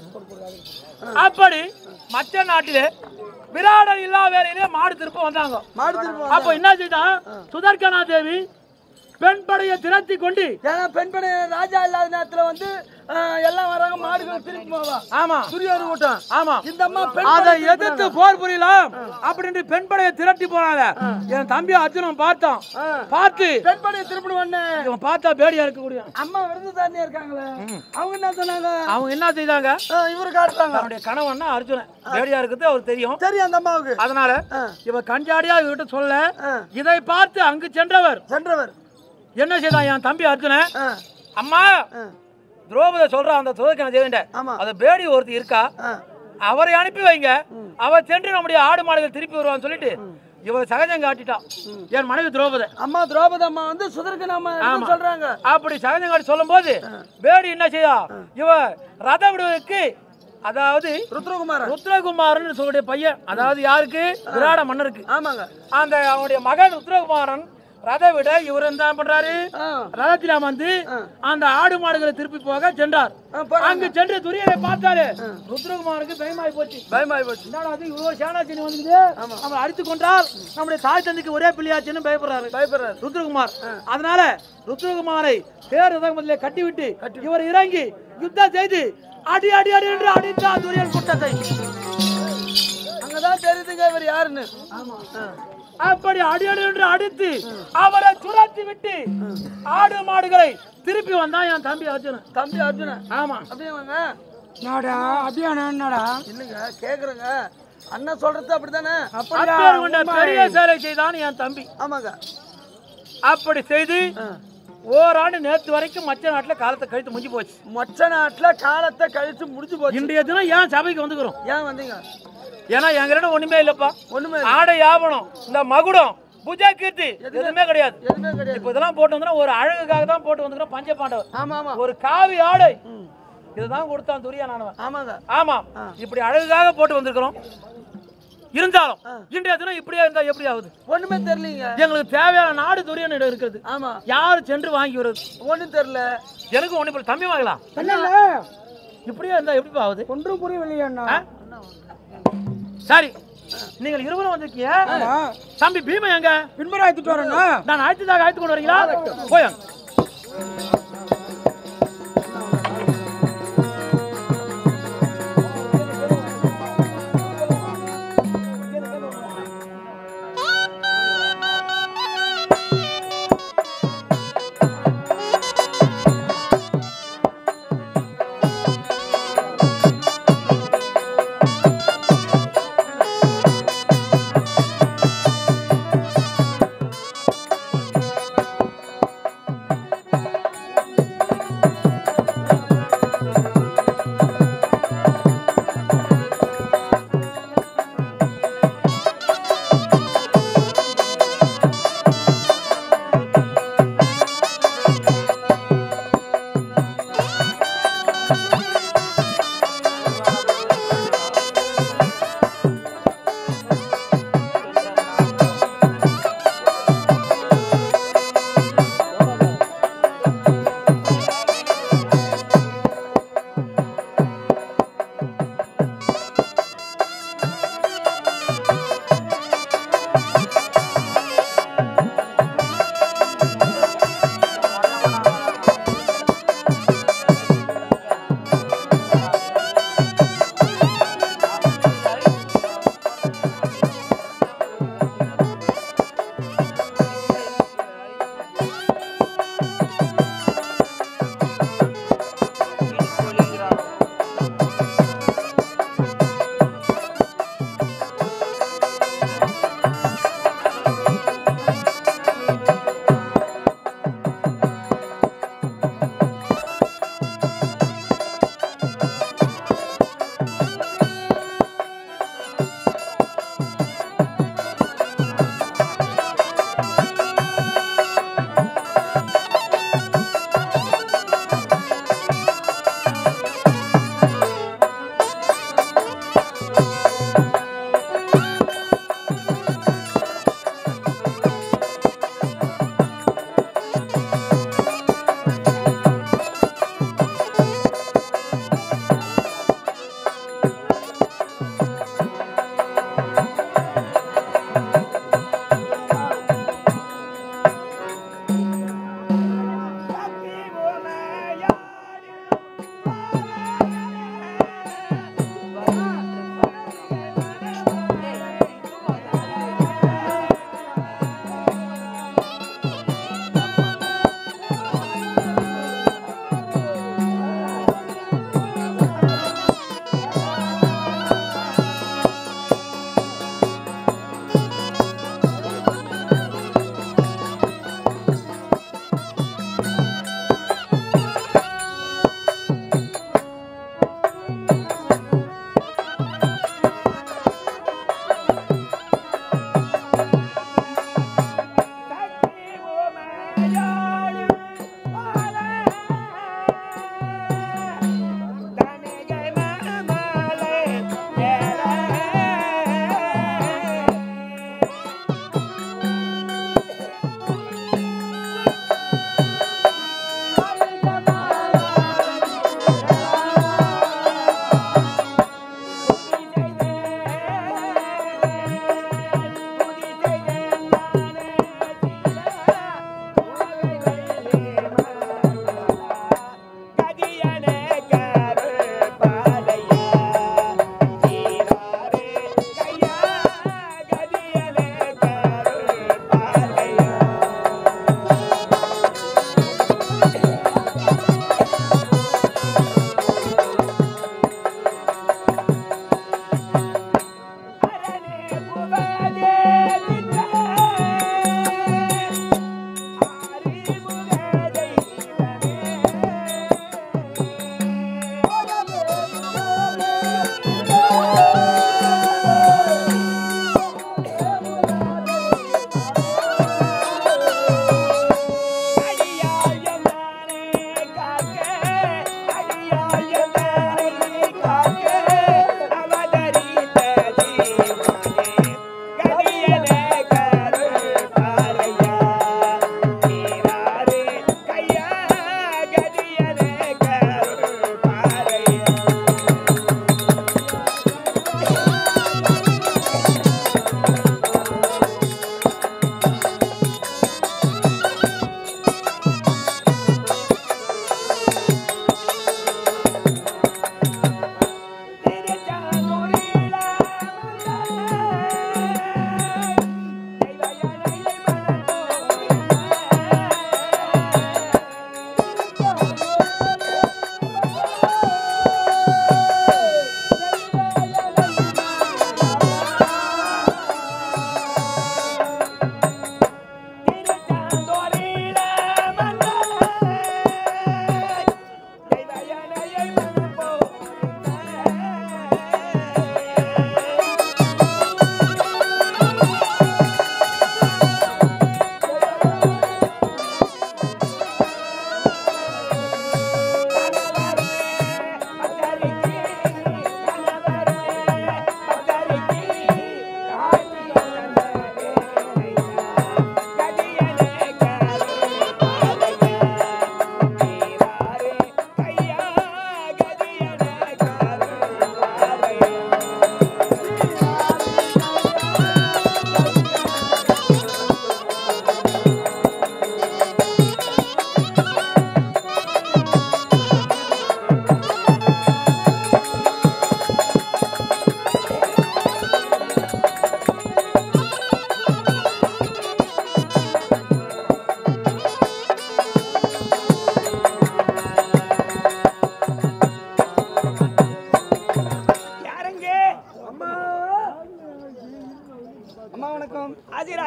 அப்படி மத்திய நாட்டிலே விராடர் இல்லா வேலையிலே மாடு திருப்ப வந்தாங்க மாடு திருப்பி அப்போ என்ன செய்தா சுதர்கனா தேவி பெண் படையை திரட்டி கொண்டு ஏன்னா பெண் படை ராஜா இல்லாத நேரத்துல வந்து ஆஹ், எல்லாம் வராங்க மாடுகள் திருப்பி போவா ஆமா துரியோரு கூட்டம் ஆமா இந்த அம்மா பெண் அதை படை எதிர்த்து போர் புரியலாம் அப்படின்னு பெண் படையை திரட்டி போனாங்க என் தம்பி அர்ஜுனன் பார்த்தான் ஆ. பார்த்து பெண் படையை திருப்பி உடனே இவன் பார்த்தா பேடியா இருக்கக்கூடிய அம்மா விருந்து தானே இருக்காங்களே அவங்க என்ன சொன்னாங்க அவங்க என்ன செய்தாங்க ஆஹ், இவரு காட்டுறாங்க அவனுடைய கணவன்னா அர்ஜுனன் பேடியா இருக்குது அவருக்கு தெரியும் சரி அந்த அம்மாவுக்கு அதனால ஆ. இவ கஞ்சாடியா இவகிட்ட சொல்ல ஆ. இதை பார்த்து அங்கு சென்றவர் சென்றவர் என்ன செய்தான் என் தம்பி அர்ஜுனன் ஆ, அம்மா ஆ, துரோபத சொல்றா அந்த துரோகன தேவண்ட ஆமா. அந்த பேடி ஒருத்தி இருக்கா ஆ. அவரை அனுப்பி வைங்க அவ சென்று நம்முடைய ஆடு மாடுகள் திருப்பி வருவான்னு சொல்லிட்டு இவ சகஜம் காட்டிட்டான் என் மனைவி துரோபத அம்மா திரௌபதி அம்மா வந்து சுதர்கன் அம்மா இருக்குன்னு சொல்றாங்க அப்படி சகஜம் காட்டி சொல்லும் போது பேடி என்ன செய்யா இவ ரத விடுவதற்கு அதாவது ருத்ரகுமாரன் ருத்ரகுமாரன் சொல்லக்கூடிய பையன் அதாவது யாருக்கு விராட மன்னருக்கு ஆமாங்க அந்த அவனுடைய மகன் ருத்ரகுமாரன் ரத விட இவர் என்ன பண்றாரு ஆ, ரதத்தில் அமர்ந்து அந்த ஆடு மாடுகளை திருப்பி போக சென்றார் ஆ, போறாங்க. அங்கு சென்று துரியனை பார்த்தாரு ருத்ரகுமாருக்கு பயமாய் போச்சு பயமாயி போச்சு என்னடா அது இவ்வளவு சேனாச்சினி வந்துக்குது நம்ம அடித்து கொண்டால் நம்முடைய தாய் தந்தைக்கு ஒரே பிள்ளையாச்சுன்னு பயப்படுறாரு பயப்படுறாரு ருத்ரகுமார் அதனால ருத்ரகுமாரை தேர் ரதமத்திலே கட்டிவிட்டு இவர் இறங்கி யுத்தம் செய்து அடி அடி அடி என்று அடித்தா துரியன் கூட்டத்தை அங்கதான் தெரியுதுங்க இவர் யாருன்னு அப்படி அடி அடி என்று அடித்து அவரை துரத்தி விட்டு ஆடு மாடுகளை திருப்பி வந்தான் என் தம்பி அர்ஜுனன் தம்பி அர்ஜுனன் ஆமா அப்படியே வாங்க நாடா அப்படியாண்ணா என்னடா இல்லைங்க கேக்குறேங்க அண்ணன் சொல்றது அப்படிதானே அப்பேர் கொண்ட பெரிய சேலை செய்தான் என் தம்பி ஆமாங்க அப்படி செய்து ஓராண்டு நேத்து வரைக்கும் மச்ச நாட்டுல காலத்தை கழித்து முடிஞ்சு போச்சு மொச்ச நாட்டுல காலத்தை கழிச்சு முடிஞ்சு போச்சு இன்றைய தினம் ஏன் சபைக்கு வந்துக்கிறோம் ஏன் வந்தீங்க ஏன்னா எங்கிட்ட ஒண்ணுமே இல்லப்பா ஒண்ணுமே ஆடை யாபனம் இந்த மகுடம் பூஜா கீர்த்தி எதுவுமே கிடையாது எதுவுமே கிடையாது இப்ப இதெல்லாம் போட்டு வந்தோம்னா ஒரு அழகுக்காக தான் போட்டு வந்துக்கிறோம் பஞ்ச பாண்டவர் ஆமா ஆமா ஒரு காவி ஆடை இதுதான் கொடுத்தான் துரியானவன் ஆமாங்க ஆமா இப்படி அழகுக்காக போட்டு வந்திருக்கிறோம் இருந்தாலும் இன்றைய தினம் இப்படியா இருந்தா எப்படி ஆகுது ஒண்ணுமே தெரியலீங்க எங்களுக்கு தேவையான நாடு துரியனிடம் இருக்கிறது ஆமா யார் சென்று வாங்கி வருது ஒண்ணும் தெரியல எனக்கு ஒண்ணு புரியல. தம்பி வாங்கலாம் இல்ல இப்படியா இருந்தா எப்படி ஆகுது ஒன்றும் புரியவில்லையண்ணா ஆ? சரி நீங்கள் இருவரும் வந்திருக்கீங்க தம்பி பீம எங்க பின்புறம் எடுத்துட்டு வரேண்ணா நான் அழைத்ததாக அழைத்து கொண்டு வரீங்களா போய்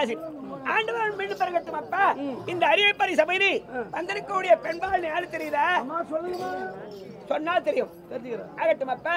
சரி ஆண்டவன் மீண்டும் பெருகட்டும் அப்பா இந்த அறிவிப்பறி சபையிலே வந்திருக்கக்கூடிய பெண்பால் யாரு தெரியுதா அம்மா சொல்லுங்கம்மா சொன்னா தெரியும் தெரிஞ்சுக்கிறேன் ஆகட்டும் அப்பா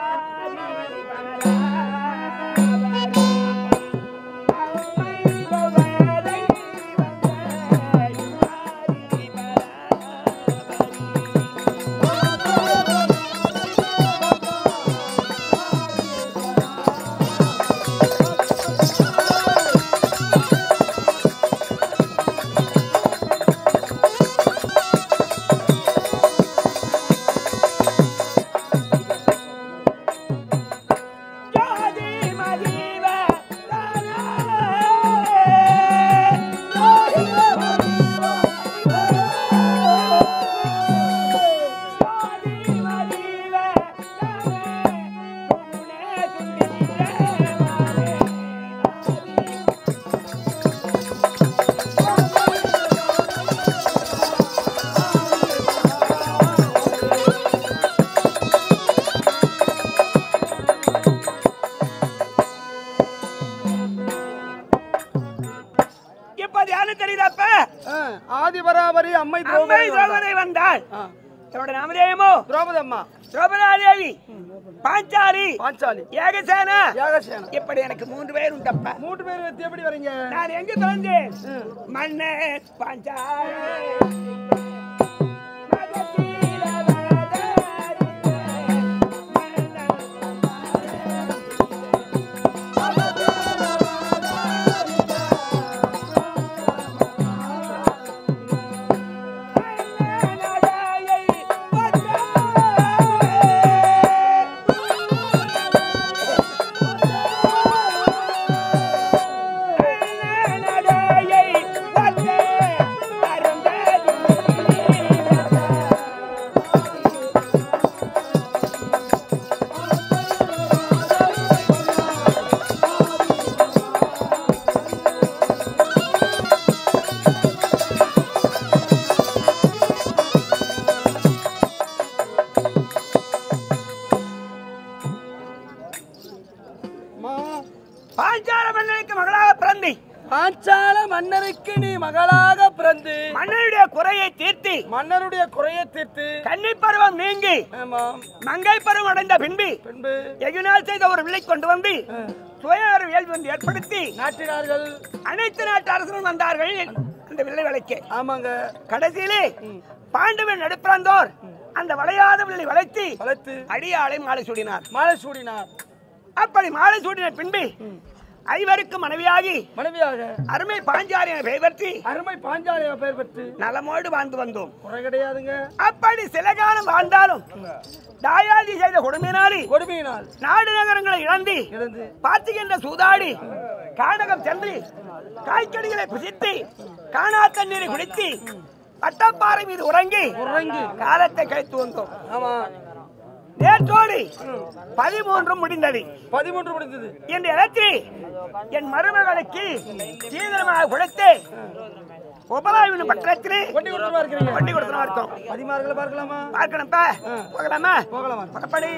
ஜாதி மதீவ தானா ஜாதி மதீவ தானா தும்னே துண்டிரே மாலே இப்ப அது யாரு தெரியுதாப்ப ஆதி பராபரி அம்மை அம்மை திரௌபதி வந்தாள். திரௌபதி வந்தாள் ஆ, என்னோட நாமதேயமோ திரௌபதி அம்மா திரௌபதாதேவி பாஞ்சாலி பாஞ்சாலி ஏகசேன யாகசேனா இப்படி எனக்கு மூன்று பேர் உண்டப்ப மூன்று பேர் வெத்தி எப்படி வரீங்க நான் எங்க பிறந்தேன் மன்னே பாஞ்சாலி மகசீல வரதாரித்தே, மன்னே அம்மா, பாஞ்சால மன்னனுக்கு மகளாக பிறந்தி பாஞ்சால மன்னருக்கு நீ மகளாக பிறந்து மன்னனுடைய குறையை தீர்த்தி மன்னருடைய குறையை தீர்த்து கன்னி பருவம் நீங்கி ஆமாம் மங்கை பருவம் அடைந்த பின்பு பின்பு எகுநாள் செய்த ஒரு விலை கொண்டு வந்து சுயநல வேள்வி ஒன்று ஏற்படுத்தி நாட்டினார்கள் அனைத்து நாட்டு அரசரும் வந்தார்கள் அந்த வில்லை விலைக்கு ஆமாங்க கடைசியிலே பாண்டவன் நடுப்பிறந்தோர் அந்த வளையாத வில்லை வளைத்து வளர்த்து அடியாளை மாலை சூடினார் மாலை சூடினார் அப்படி மாலை சூடின பின்பு ஐவருக்கும் மனைவியாகி மனைவியாக அருமை பாஞ்சாலி என பெயர் பெற்று அருமை பாஞ்சாலிய பெயர் பெற்று நலமோடு வாழ்ந்து வந்தோம் குறை கிடையாதுங்க அப்படி சில காலம் வாழ்ந்தாலும் தாயாதி செய்த கொடுமையினாலே கொடுமையினால் நாடு நகரங்களை இழந்து இருந்து பார்த்துகின்ற சூதாடி கானகம் சென்று காய்கறிகளை புசித்து காணா தண்ணீரை குடித்து பட்டப்பாறை மீது உறங்கி உறங்கி காலத்தை கழித்து வந்தோம் ஆமா நேற்றோடு பதிமூன்று முடிந்தது பதிமூன்று முடிந்தது என்ற இடத்தில் என் மருமகளுக்கு சீதனமாக கொடுத்து உபராவின் பக்கத்திலே கொண்டி கொடுத்துருவா இருக்கிறீங்க வண்டி கொடுத்துனா இருக்கோம் பதிமார்களை பார்க்கலாமா பார்க்கணும்ப்பா போகலாமா போகலாமா புறப்படி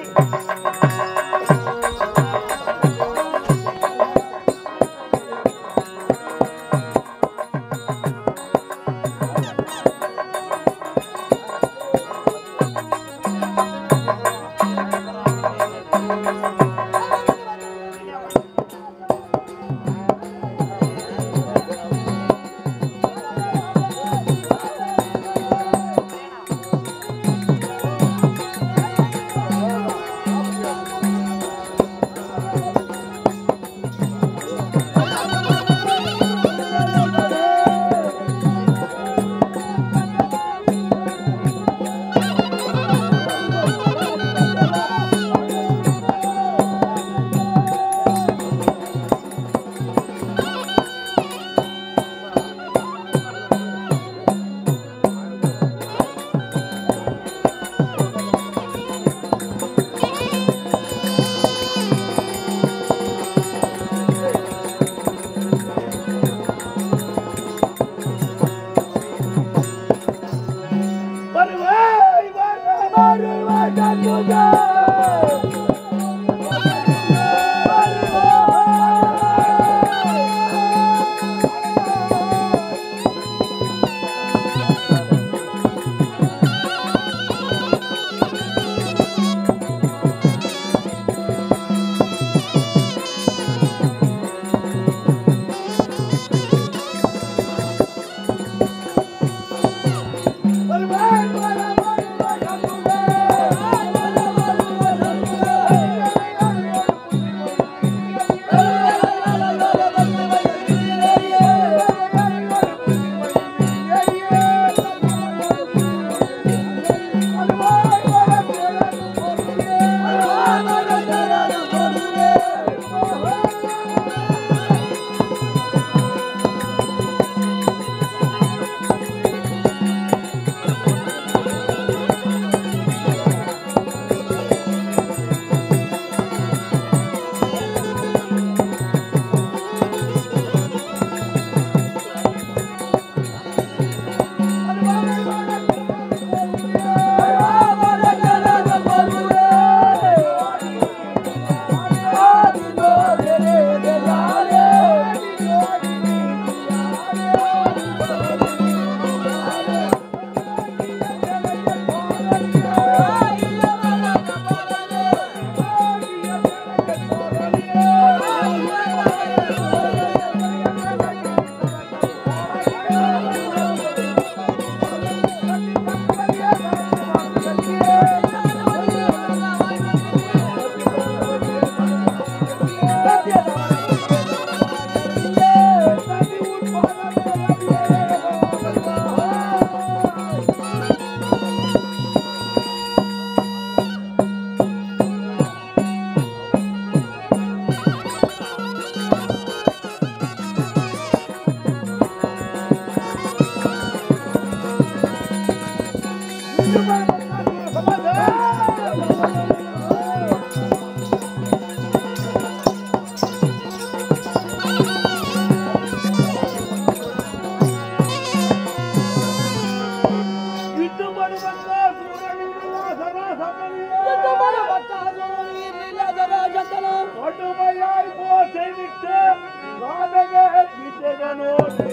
கொடுமையாய் போசைவிட்டு வாதக விஜயனோடு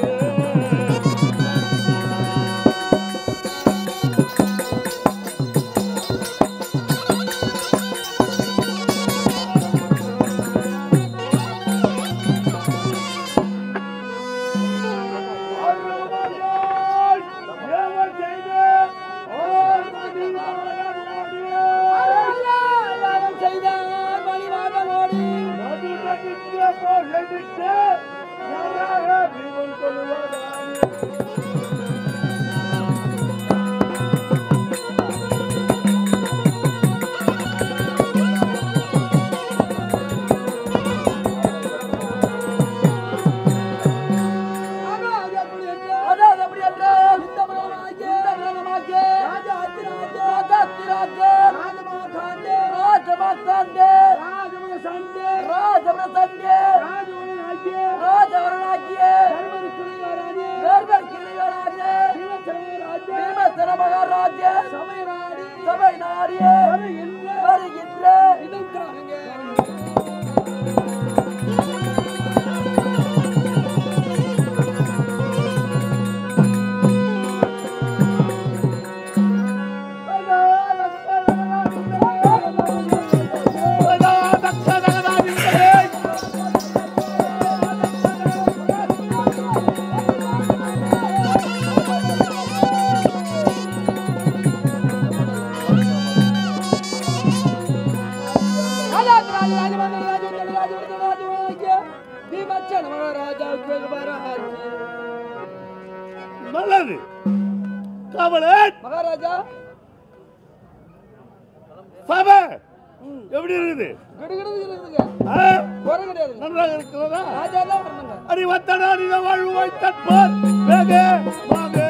அதாவது அப்படி என்றால் இந்த மனமாகிய இந்த மனமாகிய ராஜா அத்திராஜ ராஜா அத்திராஜ ராஜமாதாண்டே ராஜமாதாண்டே ராஜமக சண்டே ராஜமக சண்டே ராஜவரனாகிய ராஜவரனாகிய தர்மர் கிளியரானே தர்மர் கிளியரானே பீமசர மகாராஜ சபை நாடி சபை நாடியே வருகின்ற வருகின்ற இதம் காணுங்க நல்லது கமலன் மகாராஜா சபை எப்படி இருக்குது கிடுகிடு இருக்குங்க ஆ? குறை கிடையாதுங்க நன்றாக இருக்கிறதா ராஜா தான் வரணுங்க அடி வத்தனா நீ வாழ்வாய் தற்போர் வேக வாங்க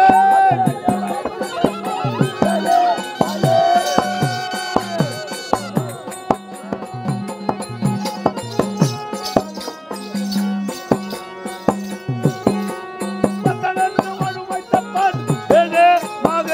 வத்தனா நீ வாழ்வாய் தற்போர் வேக வாங்க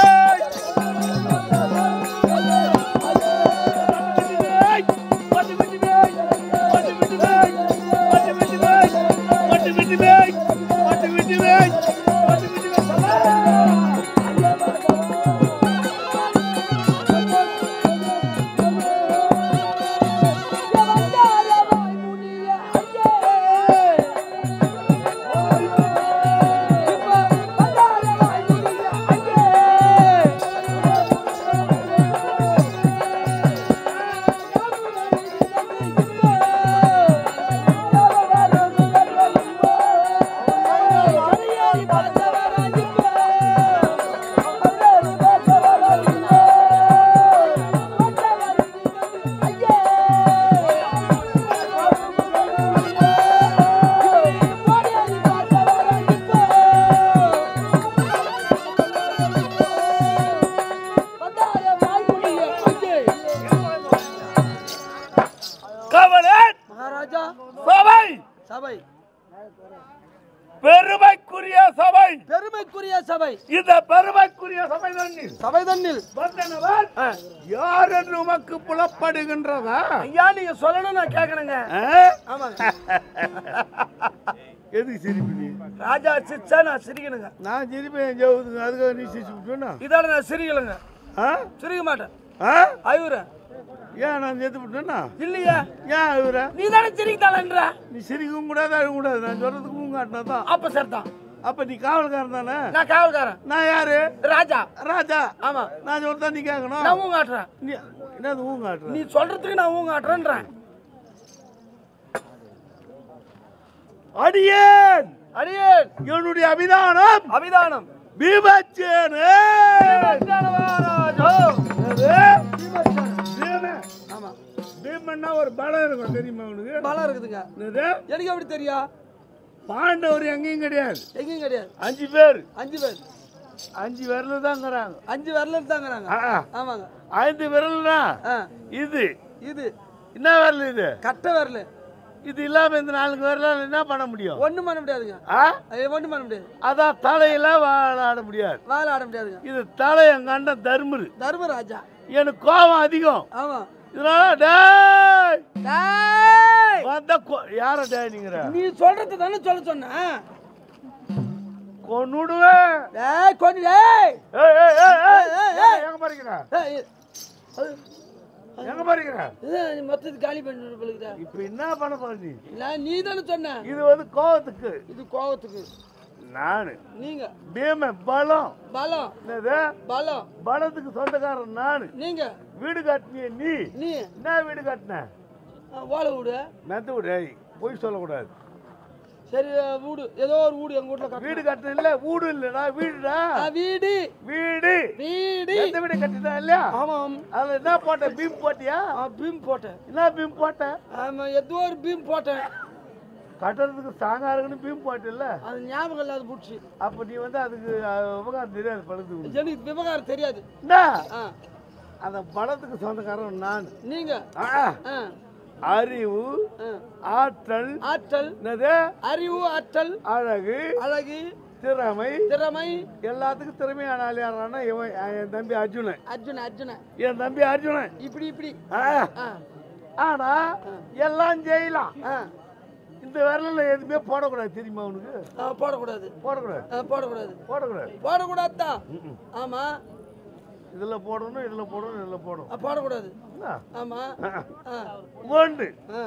கவலன் மகாராஜா சபை சபை பெருமைக்குரிய சபை பெருமைக்குரிய சபை இந்த பெருமைக்குரிய சபை தண்ணீர் சபை தண்ணில் வந்தனவர் யார் என்று உமக்கு புலப்படுகின்றதா ஐயா நீங்க சொல்லணும் நான் கேட்கணுங்க ஆ? ஆமாங்க எதுக்கு சிரிப்பு நீ ராஜா சிரிச்சா நான் சிரிக்கணுங்க நான் சிரிப்பேன் ஜவுதுங்க அதுக்காக நீ சிரிச்சு விட்டுனா இதால நான் சிரிக்கலைங்க ஆ சிரிக்க மாட்டேன் ஆ ஐவர ஏன் நான் சேர்த்து விட்டேன்னா இல்லையா ஏன் இவர நீ தானே சிரிக்கலான்ற நீ சிரிக்கவும் கூடாது அழக கூடாது நான் சொல்றதுக்கு மூங்காட்டினா தான் அப்ப சரிதான் அப்ப நீ காவல்காரன் தானே நான் காவல்காரன் நான் யாரு ராஜா ராஜா ஆமா நான் சொல்றதா நீ கேட்கணும் நான் ஊங்காட்டுறேன் நீ என்னது ஊங்காட்டுற நீ சொல்றதுக்கு நான் ஊங்காட்டுறேன்றேன் அடியேன் அடியேன் என்னுடைய அபிதானம் அபிதானம் பீமச்சேனு மகாராஜா ஆமா பீமன்னா ஒரு பலம் இருக்கும் தெரியுமா உனக்கு பலம் இருக்குதுங்க என்னது? எனக்கு எப்படி தெரியும் பாண்டவர் எங்கேயும் கிடையாது எங்கேயும் கிடையாது அஞ்சு பேர் அஞ்சு பேர் அஞ்சு விரல் தாங்கிறாங்க அஞ்சு விரல தாங்கிறாங்க ஆமாங்க ஐந்து விரல்னா ஆ, இது இது என்ன விரல் இது கட்டை விரல் இது இல்லாம இந்த நான்கு விரலால் என்ன பண்ண முடியும் ஒண்ணும் பண்ண முடியாதுங்க ஆ? அது ஒண்ணும் பண்ண முடியாது அதான் தலையில வாழாட முடியாது வாழ ஆட முடியாதுங்க இது தலை என் கண்ட தர்மரு தர்மராஜா எனக்கு கோபம் அதிகம் ஆமா இதனால டேய் டேய் வந்த கொ- யார டேய் நீங்கிற நீ சொல்றது தானே சொல்ல சொன்ன கொன்னுடுவேன் டேய் கொஞ்சம் டேய் ஏய் ஏய் ஏய் ஏய் ஏய், ஏய். எங்க பாருக்கிற ஏய், அது- எங்க பாருக்கிற இது மொத்தத்துக்கு காலி பண்ணி பழுகுதா இப்ப என்ன பண்ண போற நீ நான் நீ தானே சொன்ன இது வந்து கோவத்துக்கு இது கோவத்துக்கு நானு நீங்க பீம பலம் பலம் என்னது பலம் பலத்துக்கு சொந்தக்காரன் நானு நீங்க வீடு கட்டினிய நீ நீ என்ன வீடு கட்டின ஆ, ஓலை வீடு மெத்த வீடு ஏய், பொய் சொல்லக்கூடாது சரி ஆ, வீடு ஏதோ ஒரு வீடு எங்க வீட்டுல கட்டணும். வீடு கட்டின இல்ல வீடு இல்லடா வீடுடா ஆ, வீடு வீடு வீடு எந்த வீடு கட்டினா இல்லையா ஆமாம் அதுல என்ன போட்ட பீம் போட்டியா ஆ, பீம் போட்டேன் என்ன பீம் போட்ட ஆமா ஏதோ ஒரு பீம் போட்டேன் கட்டுறதுக்கு ஸ்ட்ராங்கா இருக்குன்னு பீம் போட்டில்ல அது ஞாபகம் இல்லாத போச்சு அப்ப நீ வந்து அதுக்கு அஹ், விவகாரம் தெரியாது பழத்துக்கு எனக்கு விவகாரம் தெரியாது என்ன ஆ அந்த பலத்துக்கு சொந்தக்காரன் நான் நீங்க ஆ, ஆ அறிவு ஆ. ஆற்றல் ஆற்றல் என்னது அறிவு ஆற்றல் அழகு அழகு திறமை திறமை எல்லாத்துக்கும் திறமையான ஆள் யாரானா இவன் என் தம்பி அர்ஜுனன் அர்ஜுன அர்ஜுன என் தம்பி அர்ஜுனன் இப்படி இப்படி ஆ, ஆ ஆனா எல்லாம் செய்யலாம் ஆ இந்த விரலில் எதுவுமே போடக்கூடாது தெரியுமா உனக்கு ஆ, போடக்கூடாது போடக்கூடாது ஆ, போடக்கூடாது போடக்கூடாது போடக்கூடாது தான் ஆமா இதுல போடணும் இதுல போடணும் இதுல போடணும் ஆ, போடக்கூடாது என்ன? ஆமா ஆ ஒன்று ஆ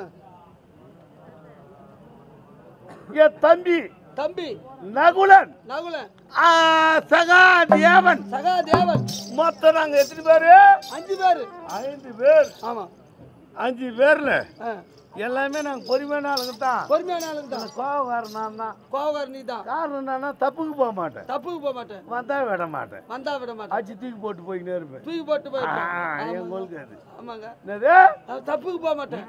என் தம்பி தம்பி நகுலன் நகுலன் ஆ, சகாதேவன் சகா தேவன் மொத்தம் நாங்க எத்தனை பேரு அஞ்சு பேரு ஐந்து பேர் ஆமா அஞ்சு பேர்ல ஆ எல்லாமே நாங்க பொறுமையான ஆளுங்க தான் பொறுமையான ஆளுங்க தான் கோவக்காரன் நான் தான் கோவக்கார நீ தான் காரணம் என்னன்னா தப்புக்கு போக மாட்டேன் தப்புக்கு போக மாட்டேன் வந்தா விட மாட்டேன் வந்தா விட மாட்டேன் அச்சு தூக்கி போட்டு போய்க்கினே இருப்பேன் தூக்கி போட்டு ஆ, போயிருப்பேன் என் கோலுக்கு அது ஆமாங்க என்னது நான் தப்புக்கு போக மாட்டேன்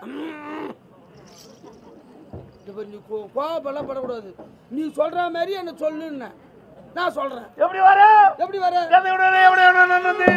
இப்ப நீ கோ- கோவப்படலாம் படக்கூடாது நீ சொல்ற மாதிரி என்ன சொல்லுன்னு நான் சொல்றேன் எப்படி வர எப்படி வர எதை விட எப்படி வந்து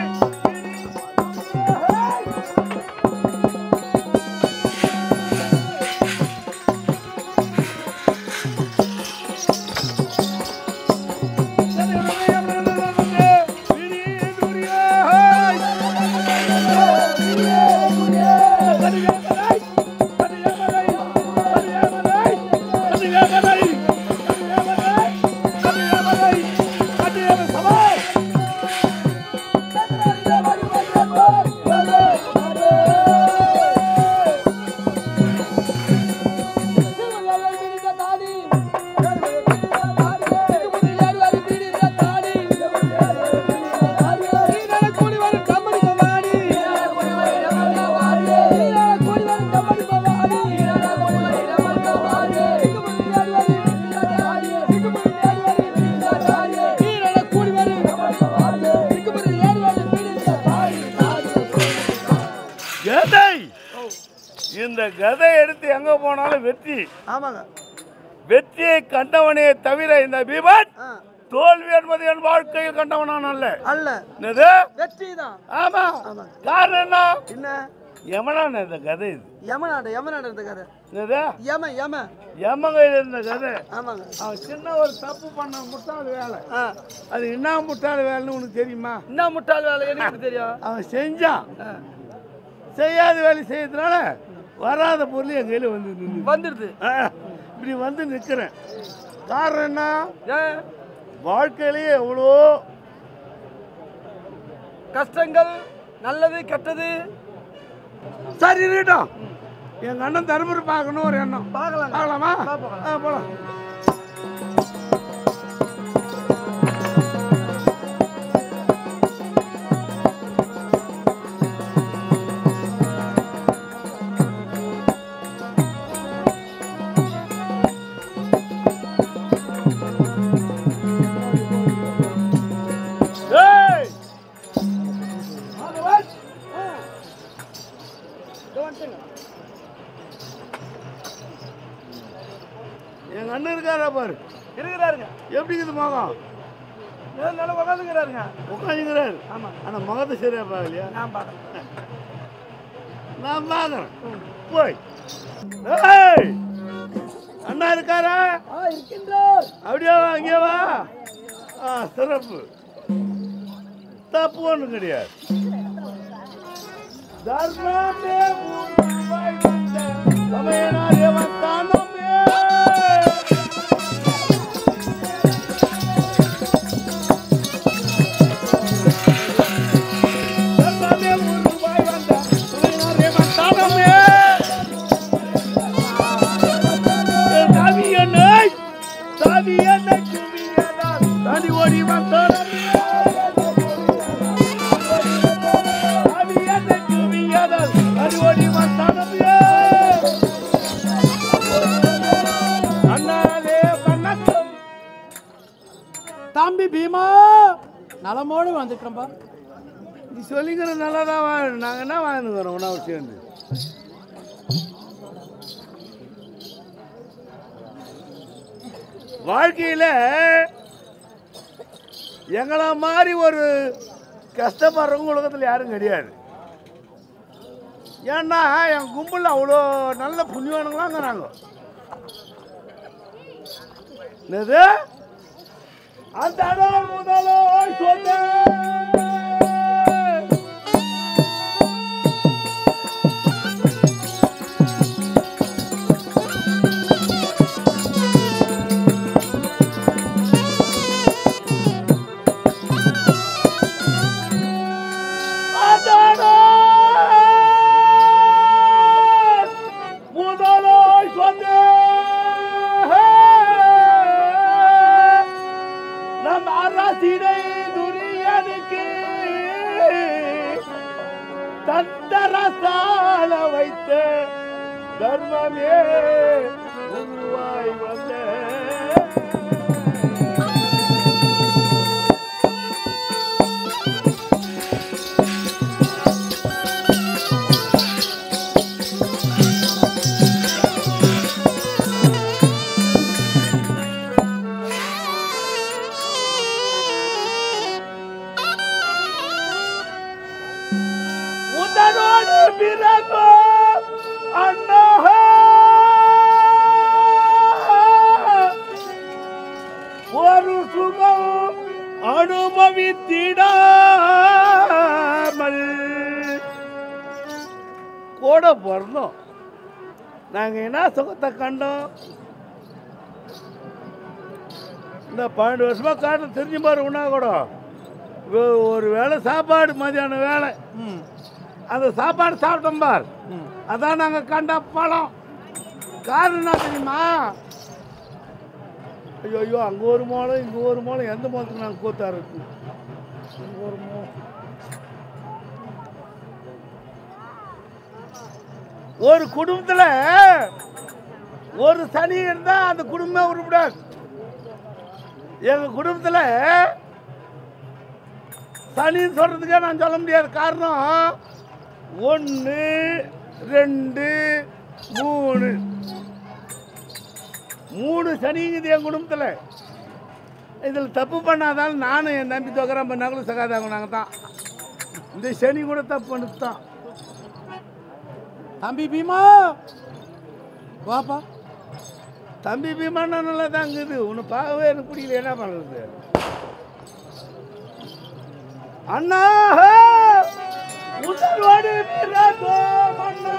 கதை இந்த கதை எடுத்து எங்க போனாலும் வெற்றி ஆமாங்க வெற்றியை கண்டவனே தவிர இந்த பீமன் ஆ, தோல்வி என்பது என் வாழ்க்கையில் கண்டவனான் அல்ல அல்ல என்னது வெற்றி தான் ஆமா ஆமா. காரணம் என்ன என்ன யமனான இந்த கதை இது யமநாடு யமநாடு இருந்த கதை என்னது யம யம யமகையில் இருந்த கதை ஆமாங்க அவன் சின்ன ஒரு தப்பு பண்ண முட்டாள் வேலை ஆ அது என்ன முட்டாள் வேலைன்னு உனக்கு தெரியுமா என்ன முட்டாள் வேலை எனக்கு தெரியும் அவன் செஞ்சான் ஆ, செய்யாத வேலை செய்யறதுனால வராத பொருள் என் கையில் வந்து நின்று வந்துடுது இப்படி வந்து நிற்கிறேன் காரணம் என்ன ஏன் வாழ்க்கையிலேயே எவ்வளோ கஷ்டங்கள் நல்லது கெட்டது சரி இருக்கட்டும் எங்க அண்ணன் தருமபுரி பார்க்கணும் ஒரு எண்ணம் பார்க்கலாம் பார்க்கலாமா பார்ப்போம். ஆ, போலாம் ஏய் எங்க அண்ணன் இருக்காரா பாரு இருக்கிறாருங்க எப்படி இருக்குது முகம் ஏன் நல்லா உட்காந்துக்கிறாருங்க உட்காந்துக்கிறாரு ஆமா ஆனா முகத்தை சரியா பார்க்கலையா நான் பார்க்கறேன் நான் பார்க்கறேன் போய் ஏய் அண்ணா இருக்காரா ஆ இருக்கின்றார் அப்படியே வா அங்கே வா ஆ சிறப்பு தப்பு ஒன்றும் கிடையாது தர்மமே உருவாய் வந்த சமயனாரே வந்தானமே தர்மமே உருவாய் வந்த சமயனாரே வந்தானமே சாவியனை சாவியனை குவியதால் தனி ஓடி வந்தானமே சாவியனை குவியதால் தனி ஓடி வந்தானமே அண்ணாலே வணக்கம் தம்பி பீமா நலமோடு வந்துக்கிறோம்பா நீ சொல்லிக்கிற நல்லா தான் வாழ நாங்கள் என்ன வாழ்ந்துக்கிறோம் உணவு சேர்ந்து வாழ்க்கையில் எங்களை மாதிரி ஒரு கஷ்டப்படுறவங்க உலகத்தில் யாரும் கிடையாது ஏன்னா என் கும்பலில் அவ்வளோ நல்ல புண்ணியவானுங்களாங்கிறாங்க என்னது அந்த அடம் முதலோ சொன்ன முதலாய் சொன்ன நம் அரசினை துரியனுக்கு தந்தரசால வைத்த தர்மமே உருவாய் வந்த உடனோடு பிறகு அண்ணா ஒரு சுகம் அனுபவித்திடாமல் கூட பிறந்தோம் நாங்க என்ன சுகத்தை கண்டோம் இந்த பன்னெண்டு வருஷமா காட்டில் தெரிஞ்சு பாரு உண்ணா கூட ஒ- ஒரு வேளை சாப்பாடு மதியான வேலை அந்த சாப்பாடு சாப்பிட்டோம் பார் அதான் நாங்கள் கண்ட பழம் காரணம் என்ன தெரியுமா ஐயோ ஐயோ அங்கே ஒரு மூலம் இங்கே ஒரு மூலம் எந்த மூலத்துக்கு நாங்கள் கூத்தா இருக்கு இங்க ஒரு மூலம். ஒரு குடும்பத்தில் ஒரு சனி இருந்தால் அந்த குடும்பமே உருப்படாது எங்கள் குடும்பத்தில் சனின்னு சொல்கிறதுக்கே நான் சொல்ல முடியாது காரணம் ஒன்று ரெண்டு மூணு மூணு சனிங்குது என் குடும்பத்தில் இதில் தப்பு பண்ணாதான் நானும் என் தம்பி தொகரம் பண்ணாங்களும் சகாதாங்க நாங்கள் தான் இந்த சனி கூட தப்பு பண்ணது தான் தம்பி பீமா வாப்பா தம்பி பீமானா நல்லா தான் இருக்குது உன்னை பார்க்கவே எனக்கு பிடிக்கல என்ன பண்ணுறது அண்ணா முதல்வடு பிறந்தோ மன்னா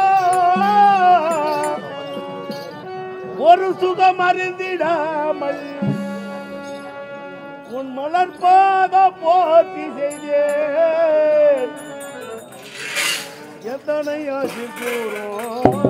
ஒரு சுகம் அறிந்திடாமல் உன் மலர்பாத போத்தி செய்தேன் எத்தனை ஆசிக்கிறோம்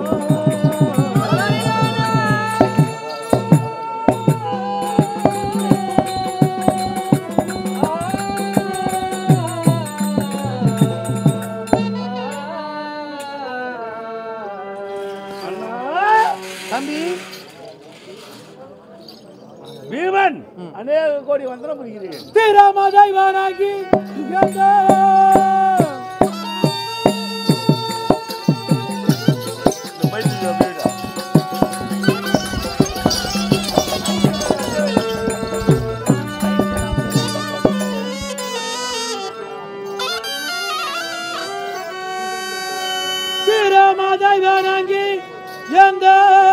அண்ணா தம்பி பீமன் அநேக கோடி வந்தனம் புரிகிறேன் திறமதைவனாகி எங்க திறமதைவனாகி எந்த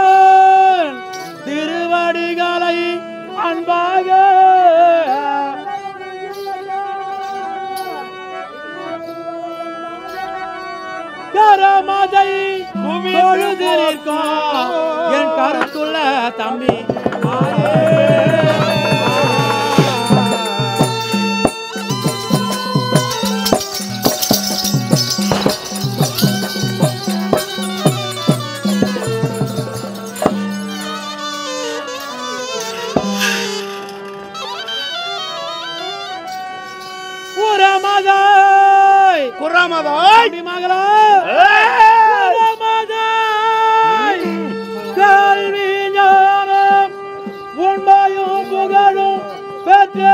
திருவடிகளை அன்பாக கரமதை தொழுது நிற்கும் என் கருத்துள்ள தம்பி உரமதை குறாமதாய் தம்பி மகளா உரமதை கல்வி ஞானம் உண்மையும் புகழும் பெற்று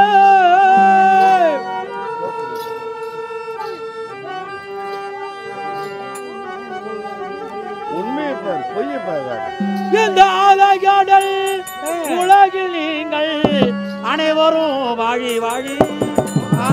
உண்மையை பாரு பொய்யை பாரு இந்த ஆலகாடல் உலகில் நீங்கள் அனைவரும் வாழி வாழி ஆ.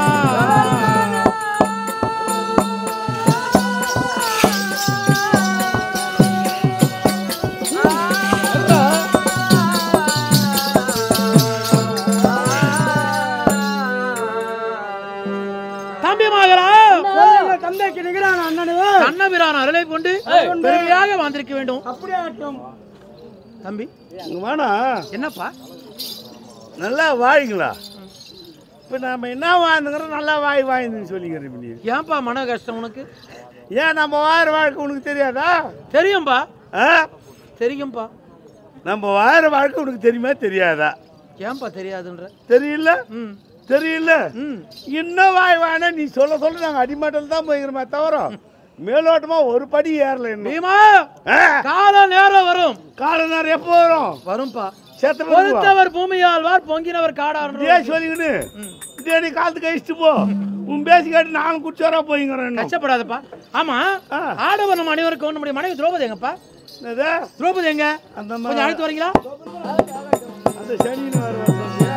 தம்பி மகளா எங்கள் தந்தைக்கு நிகரான அண்ணனே கண்ணபிரான் அருளை கொண்டு பெருமையாக வந்திருக்க வேண்டும் அப்படியே ஆகட்டும் தம்பி இங்க வேணா என்னப்பா நல்லா வாழிங்களா இப்போ நாம என்ன வாழ்ந்துக்கிறோம் நல்லா வாய் வாய்ந்துன்னு சொல்லிக்கிறேன் நீ ஏன்பா மன கஷ்டம் உனக்கு ஏன் நம்ம வாழ வாழ்க்கை உனக்கு தெரியாதா தெரியும்பா ஆ தெரியும்பா நம்ம வாழ வாழ்க்கை உனக்கு தெரியுமா தெரியாதா ஏன்பா தெரியாதுன்ற தெரியல ம் தெரியல ம் இன்னும் வாய் வாங்கினா நீ சொல்ல சொல்ல நாங்கள் அடிமட்டம் தான் போய்க்கிறோமே தவிர மேலோட்டமா ஒரு படி ஏறல இன்னும் பீமா ஆ, கால நேரம் வரும் கால நேரம் எப்போ வரும் வரும்பா சேத்திரம் பொறுத்தவர் பூமியாழ்வார் பொங்கினவர் காடார் இதே சொல்லிக்கின்னு இதே நீ காலத்து கழிச்சுட்டு போ உன் பேசி கேட்டு நானும் குடிச்சோரா போய்ங்கிறேன் இன்னும். கஷ்டப்படாதப்பா ஆமா ஆ. ஆடவர் நம்ம அனைவருக்கும் நம்முடைய மனைவி திரௌபதி எங்கப்பா என்னது? திரௌபதி எங்க அந்த கொஞ்சம் அழைத்து வரீங்களா அந்த சனின்னு வேற சொல்றியா?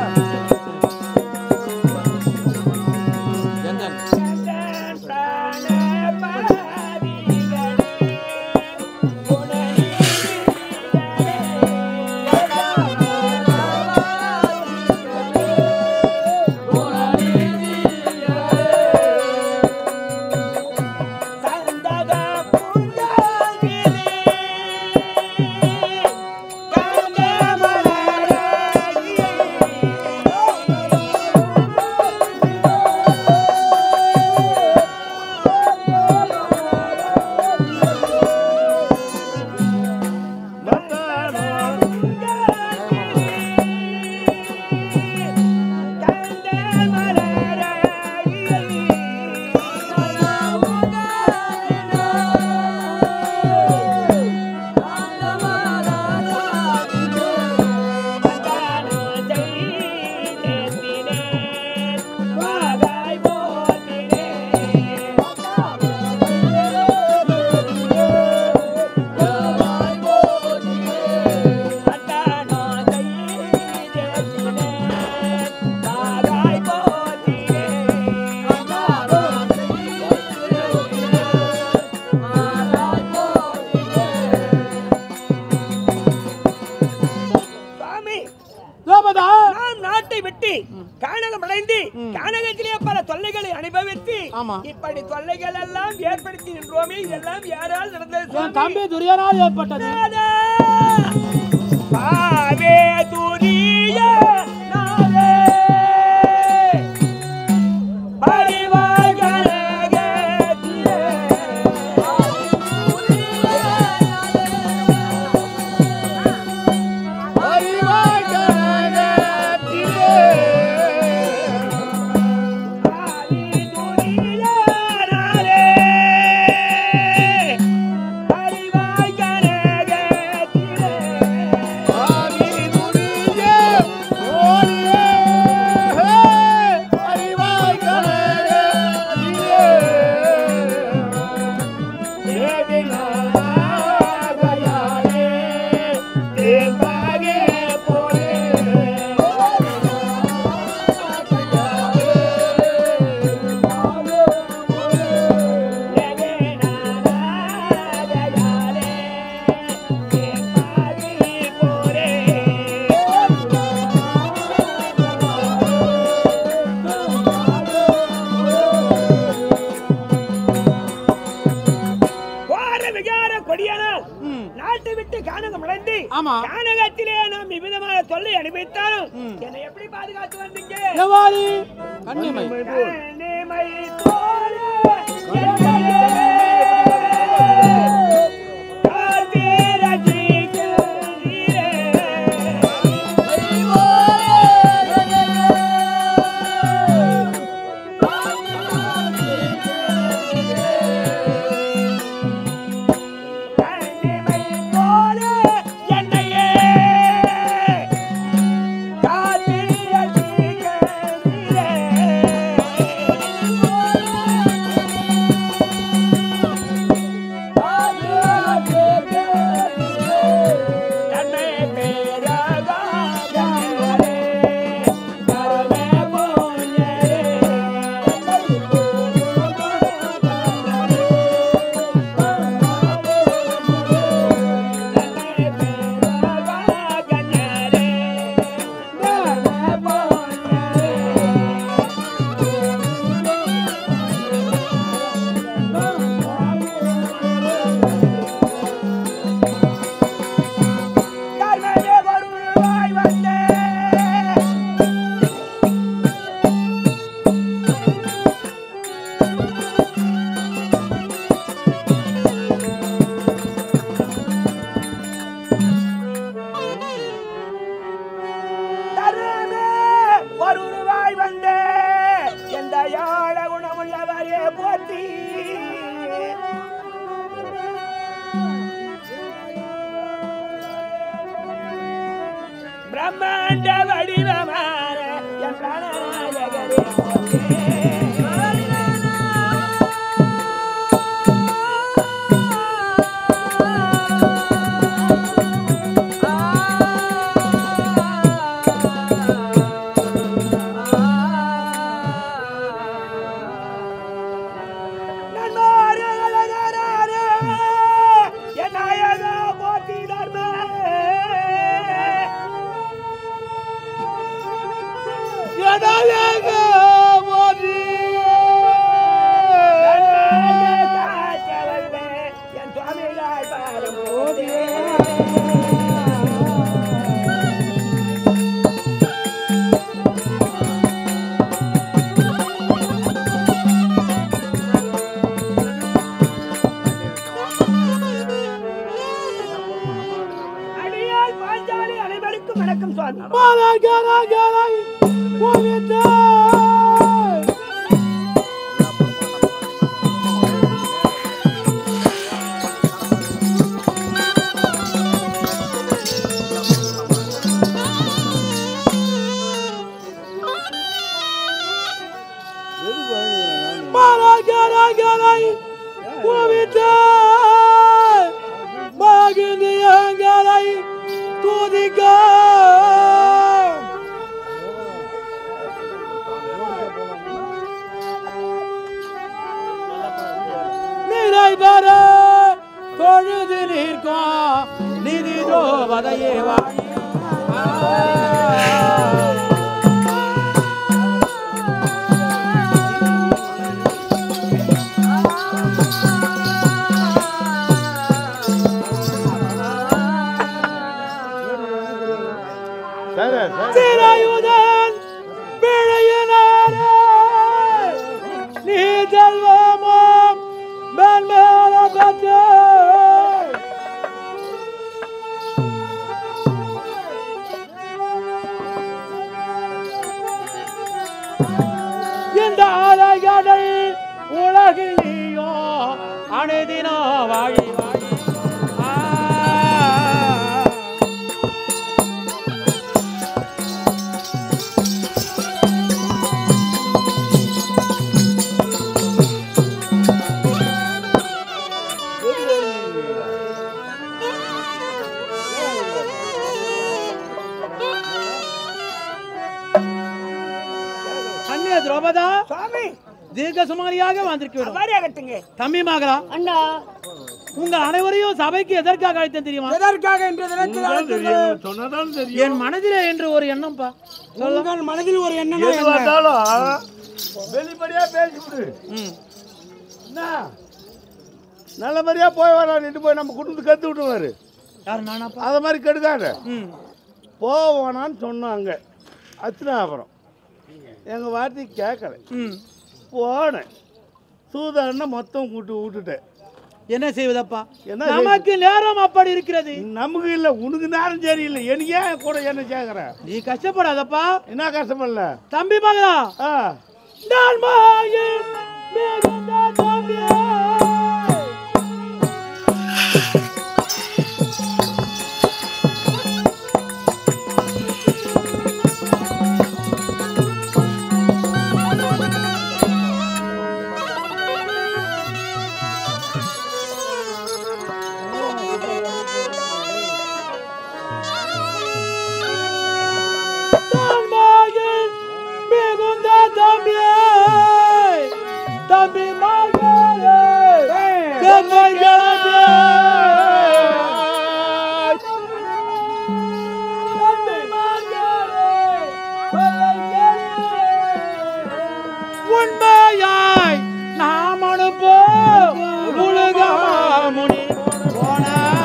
சுவாமி திரௌபதா நாம் நாட்டை விட்டு கானகம் அடைந்து கானகத்திலே பல தொல்லைகளை அனுபவித்து ஆமா. இப்படி தொல்லைகள் எல்லாம் ஏற்படுத்தி நின்றோமே இதெல்லாம் யாரால் நடந்தது என் சுவாமி? தம்பி துரியனால் ஏற்பட்டது நாதா! பாவே துரிய நாதே! பரிவாய் கனகத்திலே. ஆதி துரிய நாதே! பரிவாய் கனகத்திலே. ஆதி துரிய ஆமா கானகத்திலே நாம் விவிதமான தொல்லை அனுபவித்தாலும் என்னை எப்படி பாதுகாத்து வந்தீங்க எவ்வாறு கண்ணிமை கண்ணிமை தோழ என்னையே ஒரு ரூபாய் வந்தே எந்த யாழ குணமுள்ளவரே போற்றி பிரம்மாண்ட வடிவமான என் பிராணநாயகரே போற்றி. நன்மாரே, நன்மாரே, என் நாயகா போற்றி தர்மே. நன்மாரே, காற்றவல்லே, என் சுவாமியாய் பாதம் போற்றி. அடியால் பாஞ்சாலி அனைவருக்கும் வணக்கம் சுவாமி தொழுது நிற்கும் நிதி தோவதையே வாழி சரி சரி திரையுதன் பிழையினாரே நீ செல்வமும் மேன்மேல பெற்று இந்த அலைகடல் உலகில் நீயோ அனைதினோ வாழி வாழி ஆ அந்நிய திரௌபதா சுவாமி தீர்க்க சுமாரியாக வந்திருக்கிறோம் அவ்வாறியாகட்டுங்க தம்பி மகளா அண்ணா உங்க அனைவரையும் சபைக்கு எதற்காக அழைத்தேன் தெரியுமா எதற்காக இன்று தினத்தில் அழைத்தீர்கள்? சொன்னதாலும் தெரியும் என் மனதிலே என்று ஒரு எண்ணம்ப்பா சொல்ல உங்கள் மனதில் ஒரு எண்ணம் எது வந்தாலும் வெளிப்படையா பேசிவிடு ம். என்ன நல்லபடியா போய் வர நின்று போய் நம்ம குடும்பத்துக்கு கத்து விட்டுவாரு யார் நானாப்பா அதை மாதிரி கெடுக்காத ம் போவானான்னு சொன்னாங்க அச்சுனாபுரம் எங்கள் வார்த்தை கேட்கல ம் போனேன் சூதாடினா மொத்தம் கூட்டு விட்டுட்டேன் என்ன செய்வதப்பா என்ன நமக்கு நேரம் அப்படி இருக்கிறது நமக்கு இல்லை உனக்கு நேரம் சரியில்லை எனக்கு ஏன் கூட என்ன கேட்குற நீ கஷ்டப்படாதப்பா என்ன கஷ்டப்படல தம்பி மகனா ஆ நான் மகன் மிகுந்த தம்பியே. நான் மகன் மிகுந்த தம்பியே. தம்பி மகனே, செம்மை கிழமே. தம்பி மகனே, செம்மை கிழமே. உண்மையாய் நாம் அனுப்போம் உலகமாமுனி போன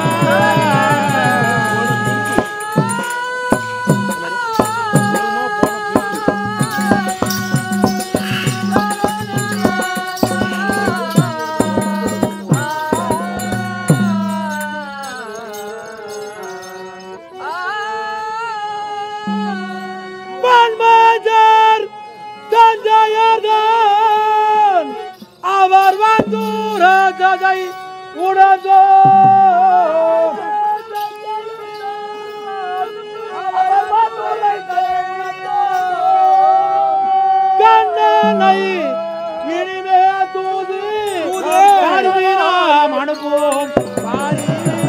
மன்மதர் தந்தையர்தான் அவர் வந்தூர கதை உணர்ந்தோ கண்ணனை இனிமே தூது நாம் அனுப்புவோம் பாரி.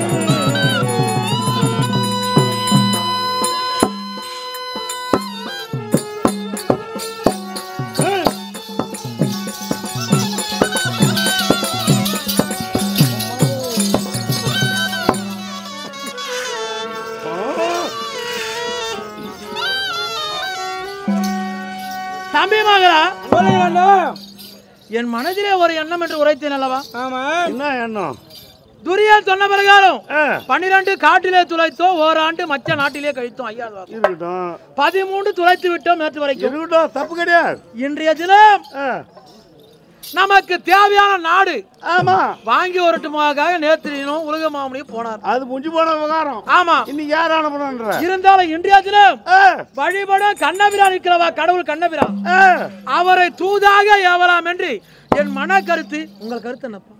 தம்பி மகளா என் மனதிலே ஒரு எண்ணம் என்று உரைத்தேன் அல்லவா என்ன எண்ணம் துரியன் சொன்ன பிரகாரம் ஆ பன்னிரண்டு காட்டிலே துளைத்தோம் ஓராண்டு மச்ச நாட்டிலே கழித்தோம் ஐயா இருக்கட்டும் பதிமூன்று துளைத்து விட்டோம் நேற்று வரைக்கும் இருக்கட்டும் தப்பு கிடையாது இன்றைய தினம் ஆ நமக்கு தேவையான நாடு ஆமா வாங்கி வரட்டுமாக நேற்று தினம் உலக மாமனியும் போனார் அது முடிஞ்சு போன விவகாரம் ஆமா இன்னைக்கு யார் அனுப்பணுன்ற இருந்தாலும் இன்றைய தினம் ஆ வழிபட கண்ணபிரான் இருக்கிறவா கடவுள் கண்ணபிரான் ஆ அவரை தூதாக ஏவலாம் என்று என் மன கருத்து உங்கள் கருத்து என்னப்பா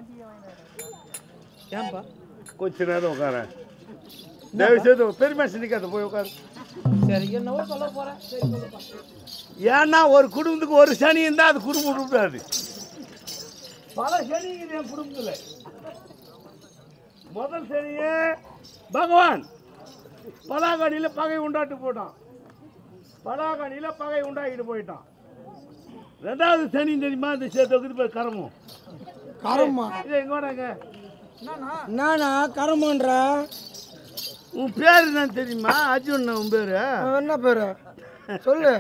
ஏன்பா கொஞ்ச நேரம் உட்கார தயவு செய்து பெருமை சிந்திக்காத போய் உட்காரு சரி என்னவோ சொல்ல போறேன் சரி சொல்லுப்பா. ஏன்னா ஒரு குடும்பத்துக்கு ஒரு சனி இருந்தா அது குடும்பம் விடாது பல சனி என் குடும்பத்துல முதல் சனியே பகவான் பலாகணியில பகை உண்டாட்டு போட்டான் பலாகணியில பகை உண்டாக்கிட்டு போயிட்டான் ரெண்டாவது சனி தெரியுமா இந்த சேர்த்து போய் கரமும் கரமா இது எங்க வராங்க நானா கரமான்ற உன் பேர் என்ன தெரியுமா அர்ஜுன் உன் பேரு என்ன பேரு சொல்லு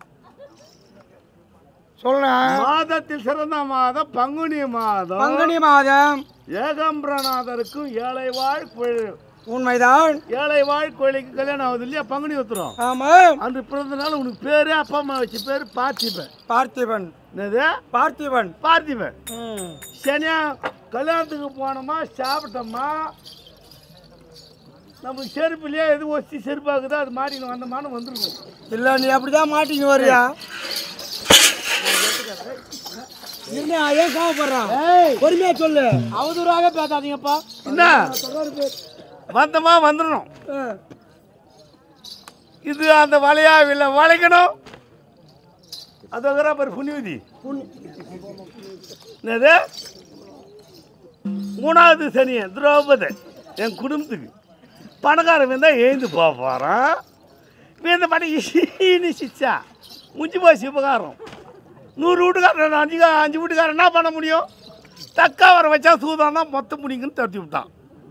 சொல்ல மாதத்தில் சிறந்த மாதம் பங்குனி மாதம் பங்குனி மாதம் ஏகம்பிரநாதருக்கும் ஏழை வாழ் கோயில் உண்மைதான் ஏழை வாழ் கோயிலுக்கு கல்யாணம் ஆகுது இல்லையா பங்குனி உத்திரம் ஆமா அந்த பிறந்த நாள் உனக்கு பேரு அப்பா அம்மா வச்ச பேரு பார்த்திபன் பார்த்திபன் என்னது பார்த்திபன் பார்த்திபன் சனியா கல்யாணத்துக்கு போனோமா சாப்பிட்டோமா நமக்கு செருப்புலயே எது வச்சு செருப்பாக்குதோ அது மாட்டின்னு வந்தோமான்னு வந்துருக்கும் இல்ல நீ அப்படிதான் மாட்டிங்க வரியா என்ன ஏன் கோவப்படுறான் பொறுமையா சொல்லு அவதூறாக பேசாதீங்கப்பா என்ன வந்தோமா வந்துடணும் ஆ. இது அந்த வளையாவில் வளைக்கணும் அதோட ஒரு புண்ணியவதி என்னது மூணாவது சனிய திரௌபதி என் குடும்பத்துக்கு பணக்காரன் வந்தா எழுந்து போக போகிறான் இந்த படம் ஈனி சிச்சா முடிஞ்சு போச்சு உபகாரம் நூறு வீட்டுக்காரன் அஞ்சு அஞ்சு வீட்டுக்காரன் என்ன பண்ண முடியும் தக்கா வர வச்சா சூதானா மொத்தம் முடிங்கன்னு தட்டி விட்டான்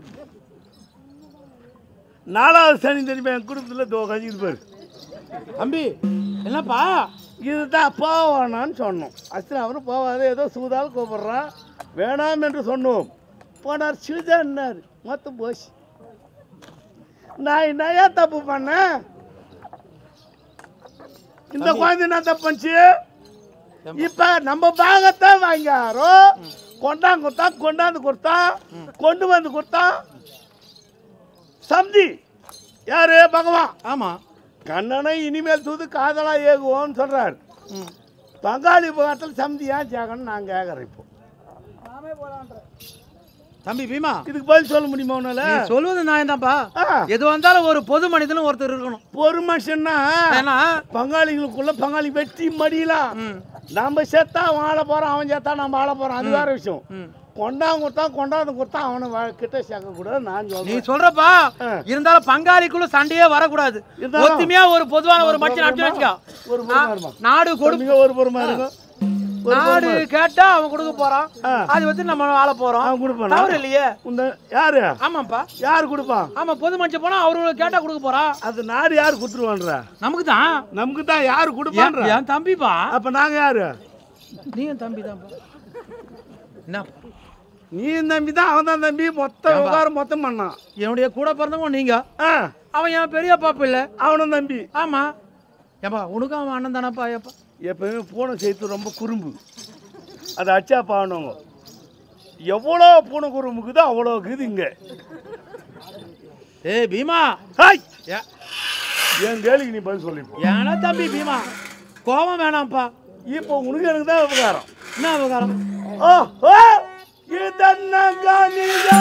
நாலாவது சனி தெரியுமா என் குடும்பத்தில் தோ கஞ்சிட்டு போயிரு தம்பி என்னப்பா இதுதான் போவானான்னு சொன்னோம் அச்சனை அவரும் போவாது ஏதோ சூதால் கூப்பிட்றான் வேணாம் என்று சொன்னோம் போனார் சிறிதான்னார் மொத்தம் போச்சு நான் என்னையா தப்பு பண்ணேன் இந்த குழந்தை என்ன தப்பு பண்ணுச்சு இப்ப நம்ம பாகத்தை வாங்கியாரோ கொண்டாந்து கொடுத்தா கொண்டாந்து கொடுத்தா கொண்டு வந்து கொடுத்தா சந்தி யாரு பகவான் ஆமா கண்ணனை இனிமேல் தூது காதலா ஏகுவோன்னு சொல்றாரு பங்காளி பாகத்தில் சந்தி ஏன் சேகன்னு நான் கேட்கறேன் இப்போ தம்பி பீமா இதுக்கு பதில் சொல்ல முடியுமா உன்னால நீ சொல்வது நான் தான்ப்பா ஆ, எது வந்தாலும் ஒரு பொது மனிதனும் ஒருத்தர் இருக்கணும் ஒரு மனுஷன்னா ஏன்னா பங்காளிகளுக்குள்ள பங்காளி வெட்டி மடியலாம் ம், நம்ம செத்தா அவன் ஆள போறான் அவன் செத்தா நம்ம ஆள போறோம் அது வேற விஷயம் ம். கொண்டாந்து கொடுத்தா கொண்டாந்து கொடுத்தா அவனை வ- கிட்ட சேர்க்க கூடாது நான் நீ சொல்றேன் சொல்றப்பா ஆ. இருந்தாலும் பங்காளிக்குள்ள சண்டையே வரக்கூடாது இருந்தாலும் ஒத்துமையா ஒரு பொதுவான ஒரு மனுஷன் நட்டு வச்சுக்கோ ஒரு பொறுமா இருமா நாடு கொடு மிக ஒரு பொறுமா இருக்கும் ஒரு நாடு பொறுமா இரு. கேட்டா அவன் கொடுக்க போறான் ஆ. அது வந்து நம்ம வாழ போறோம் அவன் கொடுப்பானா தவறு இல்லையே இந்த யாரு ஆமாப்பா யார் கொடுப்பான் ஆமா பொது மனுஷன் போனா அவரு கேட்டா கொடுக்க போறான் அது நாடு யார் கொடுத்துருவான்ற நமக்கு தான் நமக்கு தான் யாரு கொடுப்பான்ற என் தம்பிப்பா அப்ப நாங்க யாரு நீ என் தம்பி தான்ப்பா என்ன நீ தம்பி தான் அவன் தான் தம்பி மொத்த விவகாரம் மொத்தம் பண்ணான் என்னுடைய கூட பிறந்தவங்க நீங்க ஆ அவன் என் பெரிய பாப்பு இல்ல அவனும் தம்பி ஆமா ஏப்பா உனக்கும் அவன் அண்ணன் தானப்பா ஏப்பா எப்பவுமே பூனை செய்து ரொம்ப குறும்பு அதை அச்சா பாவனவங்க எவ்வளோ பூனை குறும்புக்குதோ அவ்வளோ இருக்குது இங்க ஏய் பீமா ஹாய் ஏ- என் கேள்விக்கு நீ பதில் சொல்லிப்போ ஏன்னா தம்பி பீமா கோபம் வேணாம்ப்பா இப்போ உனக்கு எனக்கு தான் உபகாரம் என்ன உபகாரம் ஓ ஓ இதன்ன கனிதா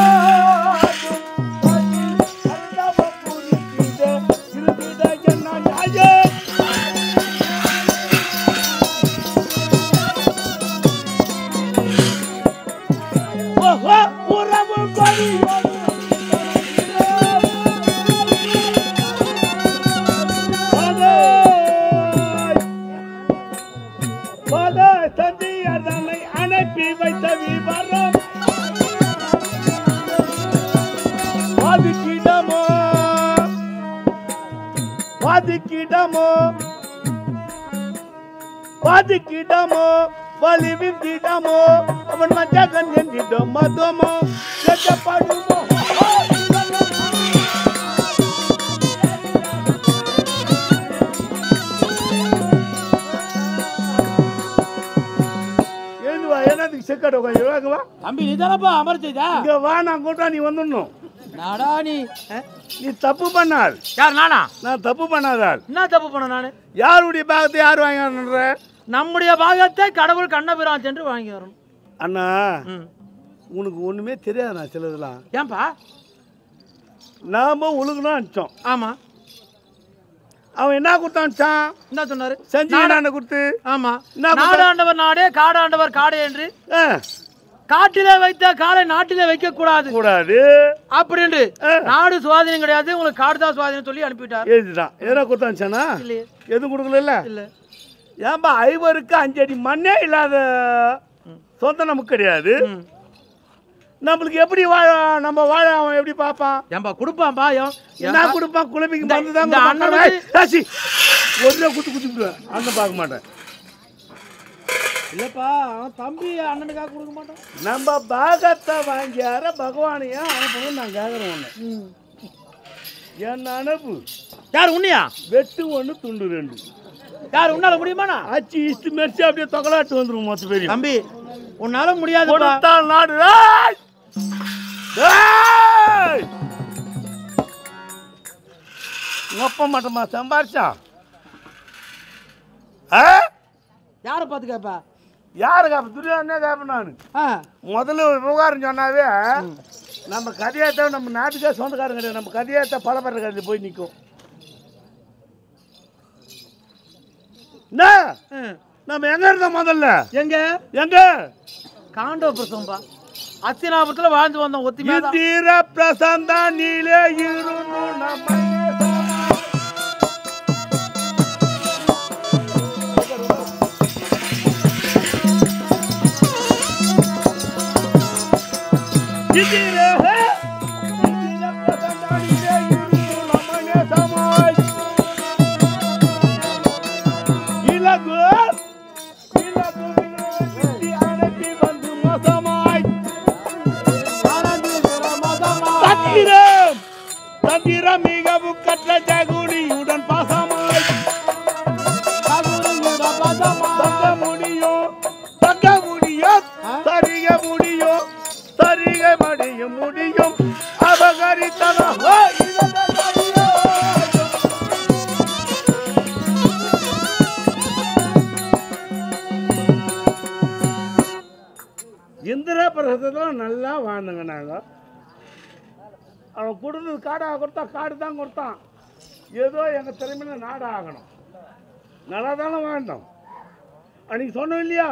உறவு பல சந்தியதனை அனுப்பி வைத்த விவரம் பாதிக்கிடமோ பாதிக்கிடமோ பாதிக்கிடமோ வலிவிந்திடமோ அவன் மஜகன் என்றிடும் மதமோ செட்டப்படுமோ எழுதுவா என்னதுக்கு செக்கட உட்காந்து வாங்க வா தம்பி நீ தானப்பா அமர்த்திதா இங்க வா நான் கூட்டா நீ வந்துடணும் நாடா நீ ஆ? நீ தப்பு பண்ணால் யார் நானா நான் தப்பு பண்ணாதால் என்ன தப்பு பண்ண நானு யாருடைய பாகத்தை யார் வாங்கின்ற நம்முடைய பாகத்தை கடவுள் கண்ணபிரான் சென்று வாங்கி வரணும் அண்ணா ம். உனக்கு ஒண்ணுமே தெரியாது நான் சிலதெல்லாம் ஏன்பா நாம ஒழுங்குனா அனுப்பிச்சோம் ஆமா அவன் என்ன கொடுத்தான் அனுப்பிச்சான் என்ன சொன்னாரு செஞ்சு என்ன கொடுத்து ஆமா என்ன கொடுத்தா? நாடாண்டவர் நாடே காடாண்டவர் காடே என்று ஆ, காட்டிலே வைத்த காலை நாட்டிலே வைக்க கூடாது கூடாது அப்படின்னு ஆ. நாடு சுவாதீனம் கிடையாது உங்களுக்கு காடு தான் சுவாதீனம் சொல்லி அனுப்பிட்டார் எழுதிட்டான் எதனா கொடுத்தான் அனுப்பிச்சானா இல்லையே எதுவும் கொடுக்கல இல்ல ஏன்பா ஐவருக்கு அஞ்சு அடி மண்ணே இல்லாத சொந்தம் நமக்கு கிடையாது ம். நம்மளுக்கு எப்படி வாழ நம்ம வாழ அவன் எப்படி பார்ப்பான் ஏன்பா கொடுப்பான்பா ஏன் என்ன கொடுப்பான் குழம்பிக்கு இந்த- மருந்து தான் இந்த கொடுப்பான். அண்ணனுக்கு- ஏய், ராசி, ஒரே குத்து குத்தி விடுவேன் அண்ணன் பார்க்க மாட்டேன் இல்லப்பா அவன் தம்பி அண்ணனுக்காக கொடுக்க மாட்டான் நம்ம பாகத்தை வாங்கியார பகவானையா அனுப்பணும் நான் கேட்குறேன் ஒன்று என்ன அனுப்பு யார் உன்னையா வெட்டு ஒன்று துண்டு ரெண்டு யார் உன்னால முடியுமாண்ணா ஆச்சி இஸ்து மெரிச்சு அப்படியே தொகலாட்டு வந்துரும் மொத்த பேரும் தம்பி உன்னால முடியாதுப்பா கொடுத்தால் நாடு ஏய்! ஏய்! உங்க மட்டுமா சம்பாரிச்சா ஆ யாரை பார்த்து கேப்பா யாரு காப்ப துரியானே காப்ப நான் ஆ முதல்ல ஒரு விவகாரம் சொன்னாவே நம்ம கதையாத்த நம்ம நாட்டுக்கே சொந்தக்காரங்க கிடையாது நம்ம கதையாத்த பலப்படுற கதை போய் நிற்கும் என்ன ம். நம்ம எங்க இருந்தோம் முதல்ல எங்க எங்க காண்டோ பிரசவம்பா அத்தினாபுரத்துல வாழ்ந்து வந்தோம் ஒத்திமையா தான். இந்திர பிரசந்தா நீலே இருந்து நம்ம இந்திர ஹே, இந்திர பிரசந்தா நீலே இருந்து நம்ம நேசமாய். இலகு இலகு இலகு அடக்கி வந்து மோசமாய் தந்திரம் திற மிகவும் கற்ற ஜகுனியுடன் பாசமாய் தங்க முடியும் தங்க முடியும் தரிக முடியும் தரிக மடியும் முடியும் அபகரித்ததா இந்திர பிரசத்தில் நல்லா வாழ்ந்துங்க நாங்கள் அவன் கொடுத்தது காடாக கொடுத்தா காடு தான் கொடுத்தான் ஏதோ எங்கள் திறமையில நாடு ஆகணும் நல்லா தானே வாழ்ந்தோம் அன்னைக்கு சொன்னோம் இல்லையா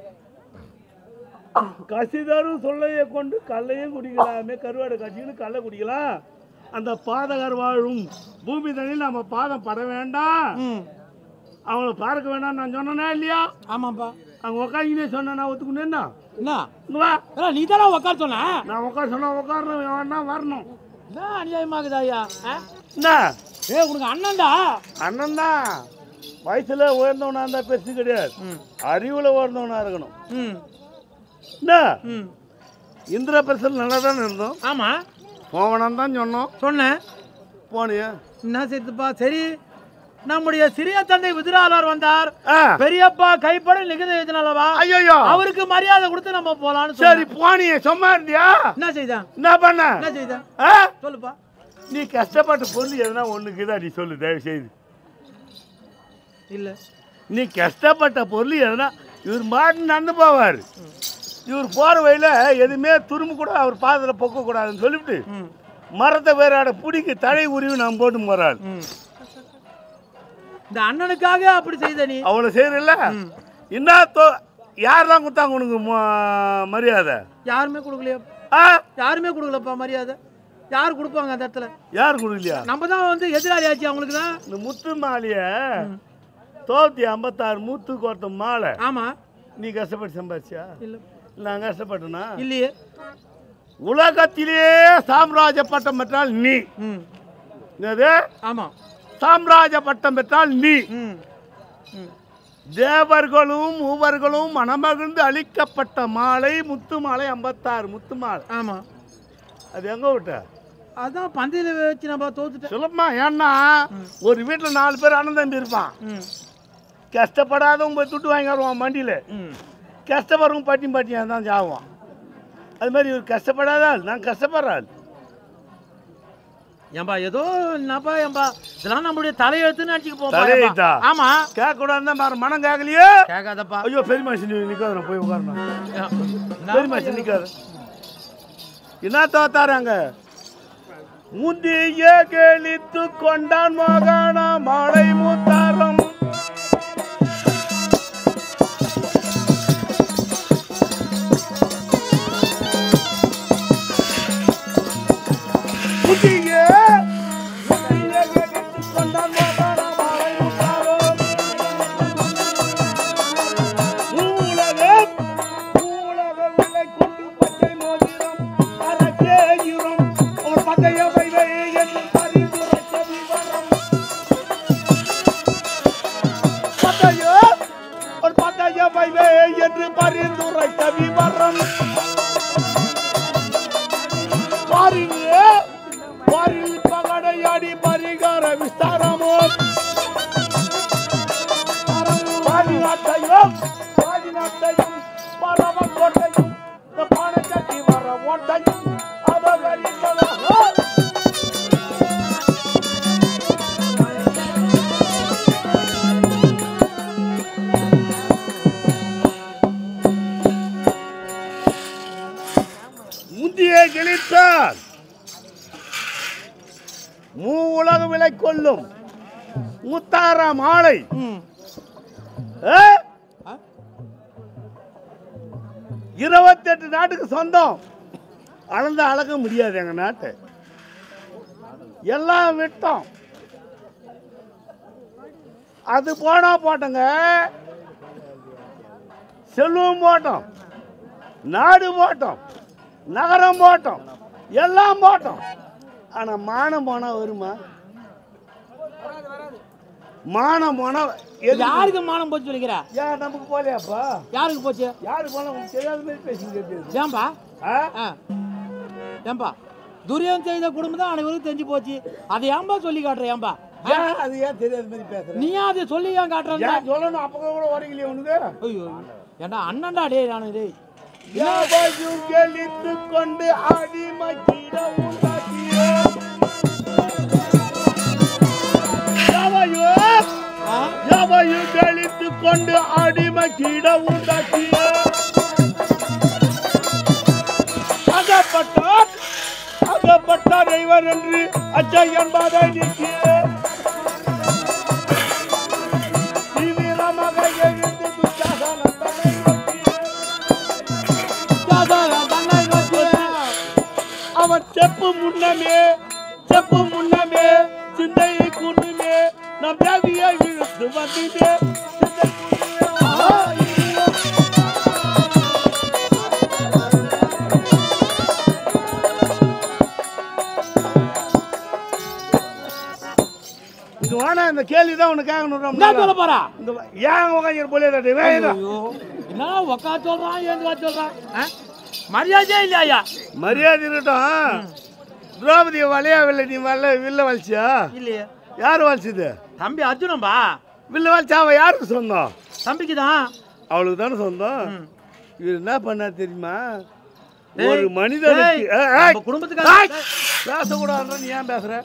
கசிதரும் சொல்லையை கொண்டு கல்லையும் குடிக்கலாமே கருவாடு கட்சின்னு கல்லை குடிக்கலாம் அந்த பாதகர் வாழும் பூமி தண்ணியில் நம்ம பாதம் பட வேண்டாம் அவங்கள பார்க்க வேண்டாம் நான் சொன்னேனா இல்லையா ஆமாப்பா அவங்க உட்காந்துனே சொன்னேன் நான் ஒத்துக்குனேன்னா என்ன இங்க வா ஏடா, நீ தானே உட்கார சொன்ன நான் உட்கார சொன்னா உட்காரணும் வேணா வரணும் என்ன அநியாயமாகுது ஐயா ஆ? என்ன ஏ உனக்கு அண்ணன்டா அண்ணன் தான் வயசுல உயர்ந்தவனா இருந்தா பெருசு கிடையாது அறிவுல உயர்ந்தவனா இருக்கணும் ம் என்ன ம் இந்திர பிரசல் நல்லா தானே இருந்தோம் ஆமா போவனான்னு தான் சொன்னோம் சொன்னேன் போனியா என்ன சேர்த்துப்பா சரி நம்முடைய சிறிய தந்தை விதிராளர் வந்தார் ஆ பெரியப்பா கைப்பட நிகழ எழுதினாலவா ஐயோ அவருக்கு மரியாதை கொடுத்து நம்ம போலான்னு சரி சரி போனியே சும்மா இருந்தியா என்ன செய்தான் என்ன பண்ண என்ன செய்தான் ஆ? சொல்லுப்பா நீ கஷ்டப்பட்ட பொருள் எதுனா ஒண்ணுக்குதா நீ சொல்லு தயவு செய்து இல்ல நீ கஷ்டப்பட்ட பொருள் எதுனா இவர் மாட்டு நடந்து போவார் இவர் போற வழியில எதுவுமே துரும்பு கூட அவர் பாதத்தில் பொக்க கூடாதுன்னு சொல்லிவிட்டு ம் மரத்தை வேறாட பிடிக்கி தழை உருவி நான் போட்டு போறாள் ம் இந்த அண்ணனுக்காக அப்படி செய்த நீ அவ்வளோ செய்யறல என்ன தோ யாரெல்லாம் கொடுத்தாங்க உனக்கு ம- மரியாதை யாருமே கொடுக்கலையா ஆ யாருமே கொடுக்கலப்பா மரியாதை யார் கொடுப்பாங்க அந்த இடத்துல யார் கொடுக்கலையா நம்ம தான் வந்து எதிராளி ஆச்சு அவங்களுக்கு தான் இந்த முத்து மாலைய தோத்தி ஐம்பத்தாறு மூத்து கோர்த்த மாலை ஆமா நீ கஷ்டப்பட்டு சம்பாதிச்சியா இல்ல இல்லை நான் கஷ்டப்பட்டனா இல்லையே உலகத்திலேயே சாம்ராஜ்ய பட்டம் பெற்றால் நீ ம் என்னது ஆமா சாம்ராஜ்ய பட்டம் பெற்றால் நீ ம் ம் தேவர்களும் மூவர்களும் மனமகிழ்ந்து அளிக்கப்பட்ட மாலை முத்து மாலை ஐம்பத்தாறு முத்து மாலை ஆமா அது எங்க விட்ட அதான் பந்தயில வச்சு நம்ம தோத்துட்டேன் சொல்லுமா ஏன்னா ஒரு வீட்டில் நாலு பேர் அண்ணன் தம்பி இருப்பான் ம் கஷ்டப்படாதவங்க போய் துட்டு வாங்கி வருவான் மண்டியில் ம் கஷ்டப்படுறவங்க பாட்டி பாட்டியாக தான் சாவான் அது மாதிரி இவர் கஷ்டப்படாத ஆள் நான் கஷ்டப்படுற ஆள் ஏம்பா ஏதோ என்னப்பா ஏம்பா இதெல்லாம் நம்மளுடைய தலையெழுத்துன்னு நினச்சிக்க தலையெழுத்தா? போப்பா ஆமா கேட்கக்கூடாது தான் பாரு மனம் கேட்கலையே கேட்காதப்பா ஐயோ பெரிய மனுஷன் நிற்காத நான் போய் உட்காரணும் பெரிய மனுஷன் நிற்காத என்ன தோத்தாராங்க முந்திய கெளித்து கொண்டான் மகன மழை முத்தாரம் முந்திய முந்திய கெளித்து கொண்டான் மகன மழை முத்தாரம் ஊலகம் ஊலகம் விலை கொண்டு பச்சை மோதிரம் அழகேயிரும் ஒரு பகைய வைவை என்று பரிந்துரைத்த விவரம் பகையோ ஒரு பகைய வைவை என்று பரிந்துரைத்த விவரம் பாருங்க பாரில் பகடையாடி பரிகார விஸ்தாரமோ பாதிநாட்டையும் பாதிநாட்டையும் பரவ கோட்டையும் இந்த பானை கட்டி வர ஓட்டையும் அபகரித்ததாக முந்திய கிழித்தார் மூ உலக விலை கொள்ளும் முத்தார மாலை ம் ஆ? இருபத்தெட்டு நாட்டுக்கு சொந்தம் அளந்த அளக்க முடியாது எங்க நாட்டை எல்லாம் விட்டோம் அது போனா போட்டோங்க செல்வம் போட்டோம் நாடு போட்டோம் நகரம் போட்டோம் எல்லாம் போட்டோம் ஆனா மானம் போனா வருமா மானம் போனா எது- யாருக்கு மானம் போச்சு சொல்லிக்கிற ஏன் நமக்கு போலையாப்பா யாருக்கு போச்சு யாரு போனா உனக்கு தெரியாத மாதிரி பேசிக்கிட்டு ஏன்பா ஆ ஆ ஏன்பா துரியன் செய்த குடும்பம் தான் அனைவருக்கும் தெரிஞ்சு போச்சு அதை ஏன்பா சொல்லி காட்டுற ஏன்பா ஏன் அது ஏன் தெரியாத மாதிரி பேசுற நீ ஏன் அதை சொல்லி ஏன் காட்டுற ஏன் சொல்லணும் அப்போ கூட ஓடிக்கலையே உனக்கு ஐயோ ஏன்டா அண்ணன்டா டேய் நானு டேய் யாவையும் கெளித்து கொண்டு அடிமக்கிட உண்டாக்கிய யாவையும் ஆ? யாவையும் கெளித்து கொண்டு அடிமக்கிட உண்டாக்கிய அகப்பட்டார் அகப்பட்டார் இவர் என்று அச்சை என்பதை நீக்கிய தீவிரமாக எழுந்து துச்சாசனம் தன்னை நோக்கிய தன்னை நோக்கி அவன் செப்பு முன்னமே செப்பு முன்னமே சிந்தையை கூட்டுமே நம் தேவியை இழுத்து வந்திலே சிந்தை கூட்டுமே. ஆ, இது இது வேணா இந்த கேள்வி தான் உனக்கு கேட்கணும் என்ன சொல்ல போறா இந்த ஏன் உட்காந்து போலே தட்டி வேணும் ஐயோ என்ன உக்கா சொல்றான் ஏந்து வா சொல்றான் ஆ? மரியாதையே இல்லையா மரியாதை இருக்கட்டும் திரௌபதியை வளையாவில்லை நீ வல்ல வில்ல வலிச்சியா இல்லையே யார் வலிச்சது தம்பி அர்ஜுனம்பா வில்ல வலிச்சா அவ யாருக்கு சொந்தம் தம்பிக்கு தான் அவளுக்கு தானே சொந்தம் ம். இவர் என்ன பண்ணா தெரியுமா ஏய், ஒரு மனிதனுக்கு ஏய், ஏய், ஏய், நம்ம குடும்பத்துக்காக- ஏய், பேசக்கூடாதுன்ற நீ ஏன் பேசுற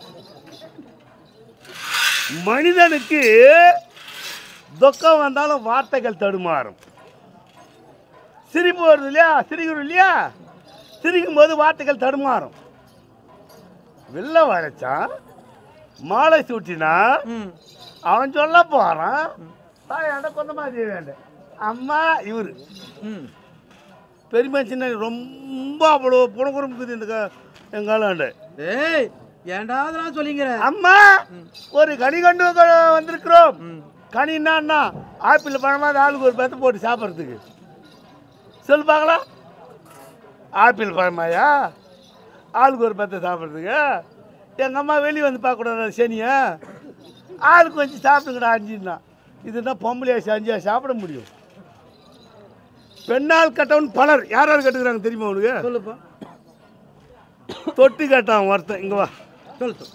மனிதனுக்கு துக்கம் வந்தாலும் வார்த்தைகள் தடுமாறும் சிரிப்பு வருது இல்லையா சிரிக்கிறோம் இல்லையா சிரிக்கும் போது வார்த்தைகள் தடுமாறும் வெளில வரைச்சான் மாலை சூட்டினா ம் அவன் சொல்ல போறான் தாயாண்ட கொஞ்சமா செய்ய வேண்டாம் அம்மா இவரு ம் பெரியமா சின்ன ரொம்ப அவ்வளோ புனகுறும்புக்குது இந்த க- எங்காலாண்ட ஏய் ஏன்டா அதெல்லாம் சொல்லிங்கிற அம்மா ஒரு கனி கண்டு கொ- வந்திருக்கிறோம் ம் கனி என்னன்னா ஆப்பிள் பழமா அது ஆளுக்கு ஒரு பேத்த போட்டு சாப்பிட்றதுக்கு சொல்லு பார்க்கலாம் ஆப்பிள் பழமாயா ஆளுக்கு ஒரு பேத்த சாப்பிட்றதுக்கு எங்கள் அம்மா வெளியே வந்து பார்க்கக்கூடாது சனியா ஆளுக்கு வச்சு சாப்பிட்டுக்கடா அஞ்சுன்னா இதுனா பொம்பளையா செஞ்சா சாப்பிட முடியும் பெண்ணால் கட்டவன் பலர் யார் யார் கட்டுக்கிறாங்க தெரியுமா உனக்கு சொல்லுப்பா தொட்டி கட்டான் ஒருத்தன் இங்க வா சொல்லு சொல்லு.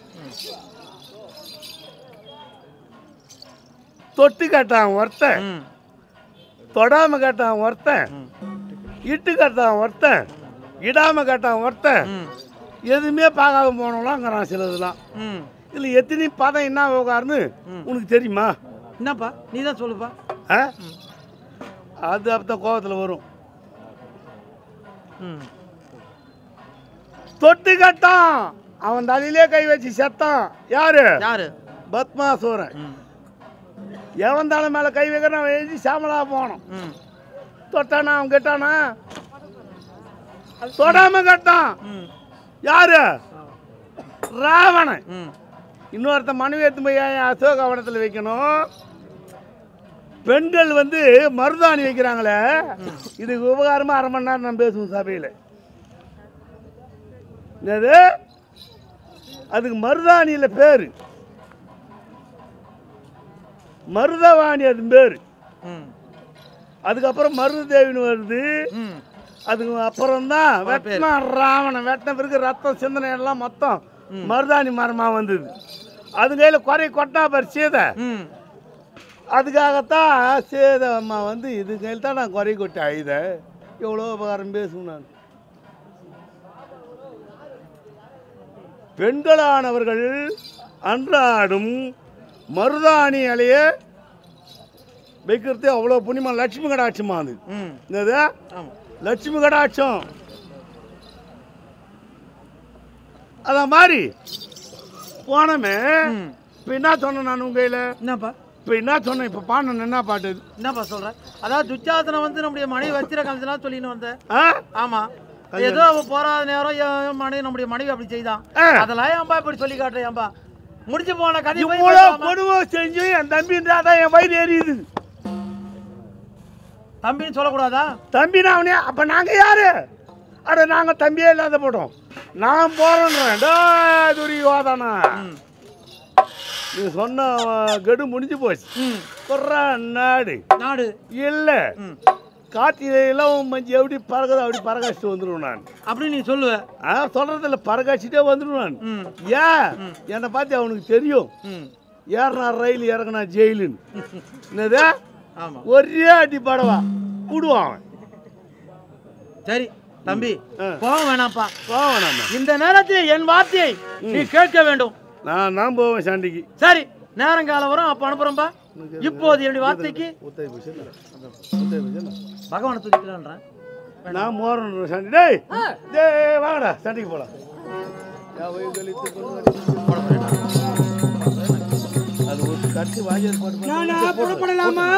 தொட்டி கட்டான் ஒருத்தன் ம் தொடாம கட்டான் ஒருத்தன் ம். இட்டு கட்டான் ஒருத்தன் இடாம கட்டான் ஒருத்தன் ம் எதுவுமே பார்க்காம போனவங்களாங்கிறான் சிலதுலாம் ம் இதில் எத்தனை பதம் என்ன விவகாரம்னு உனக்கு தெரியுமா என்னப்பா நீ தான் சொல்லுப்பா ஆ அது அப்போ கோபத்தில் வரும் ம் தொட்டி கட்டான் அவன் தலையிலே கை வச்சு செத்தான் யாரு யாரு பத்மாசூரன் ம் எவன் தலை மேலே கை வைக்கிறான் அவன் எழுதி சாமலா போகணும் ம் தொட்டானா அவன் கெட்டானா தொடாம கட்டான் ம் யாரு ராவணன் ம் இன்னொருத்த மனைவி எடுத்து போய் ஏன் அசோகவனத்தில் வைக்கணும் பெண்கள் வந்து மருதாணி வைக்கிறாங்களே இதுக்கு உபகாரமா அரை மணி நேரம் நான் பேசுவோம் சபையில் என்னது அதுக்கு மருதாணியில் பேர் மருதவாணி அது பேர் ம் அதுக்கப்புறம் மருதேவின்னு வருது ம் அதுக்கு அப்புறம் தான் அவன் பேர். வெட்டினான் ராவணன் வெட்டின பிறகு ரத்தம் சிந்தனை எல்லாம் மொத்தம் மருதாணி மரமா வந்தது அது கையில் குறை கொட்டா பாரு சீதை ம் அதுக்காகத்தான் சீதை அம்மா வந்து இது கையில் தான் நான் குறை கொட்டி அழுத எவ்வளோ உபகாரம் பேசுவேன் நான் பெண்களானவர்கள் அன்றாடும் மருதாணி இலைய வைக்கிறது அவ்வளோ புண்ணியமா லட்சுமி கடாட்சமா அது ம் என்னது ஆமாம் லட்சுமி கடாட்சம் அத மாதிரி போனமே ம் இப்போ என்ன சொன்னேன் நான் உங்க கையில் என்னப்பா இப்போ என்ன சொன்னேன் இப்போ பாடின என்ன பாட்டு இது? என்னப்பா சொல்ற அதாவது துச்சாதனை வந்து நம்முடைய மனைவி வச்சிர காமிச்சலாம் சொல்லின்னு வந்தேன் ஆ ஆமா ஏதோ அவ போறாத நேரம் என் மனைவி நம்முடைய மனைவி அப்படி செய்தான் ஆ. அதெல்லாம் ஏன்பா இப்படி சொல்லி காட்டுற ஏன்பா முடிஞ்சு போன கதை போய் இவ்வளோ பேசலாமா? கொடுமை செஞ்சு என் தம்பின்றா தான் என் வயிறு எரியுது தம்பின்னு சொல்லக்கூடாதா தம்பி நான் அவனே அப்போ நாங்கள் யாரு அட நாங்கள் தம்பியே இல்லாத போட்டோம் நான் போகிறேன்றேன் டா துரியோதனா ம் நீ சொன்ன அஹ், கெடு முடிஞ்சு போச்சு ம் குர்ரா நாடு நாடு இல்லை ம் காட்டிலாம் மஞ்சள் எப்படி பறகுதோ அப்படி பறகாச்சிட்டு வந்துடுவேன் நான் அப்படி நீ சொல்லுவ ஆ சொல்றதில்ல பறகாச்சிட்டே வந்துடுவேன் ம் ஏன் என்னை பார்த்து அவனுக்கு தெரியும் ம் ஏறினா ரயில் இறங்கினா ஜெயிலுன்னு என்னது ஆமா ஒரே அடி படவா விடுவான் அவன் சரி தம்பி ஆ. போக வேணாம்ப்பா போவான் நம்ம இந்த நேரத்தில் என் வார்த்தையை நீ கேட்க வேண்டும் நான் நான் போவேன் சண்டைக்கு சரி நேரங்காலம் வரும் அப்ப அனுப்புறேன்பா இப்போது என்னுடைய வார்த்தைக்கு உத்தவி பிடிச்சா உத்தவி பிடிச்சா பகவானை தூக்கிக்கலான்றேன் நான் மோரன் சண்டை டேய் டேய் வாங்கடா சண்டைக்கு போலாம் யா, ஒய் கழித்து கொண்டு அது ஒரு கட்சி வாஜர் போட்டு புறப்படலாமா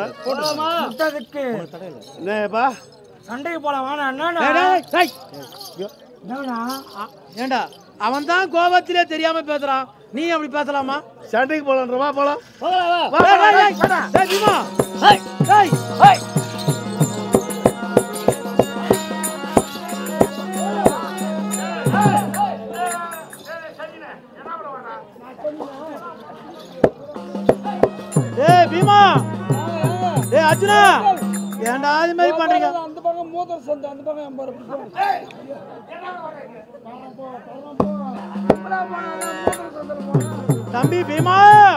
என்னப்பா சண்டைக்கு போலாம் வாணா டேய், ஏண்டா அவன் தான் கோபத்திலே தெரியாம பேசுறான் நீ அப்படி பேசலாமா சண்டைக்கு போலான்ற வா போலாம் டேய், டேய், டேய், டேய், பீமா. டேய். டேய் பீமா டேய் அர்ஜுனா ஏன்டா இது மாதிரி பண்றீங்க அந்த பக்கம் மூத்தர் சந்தை அந்த பக்கம் என் பாரு தம்பி பீமா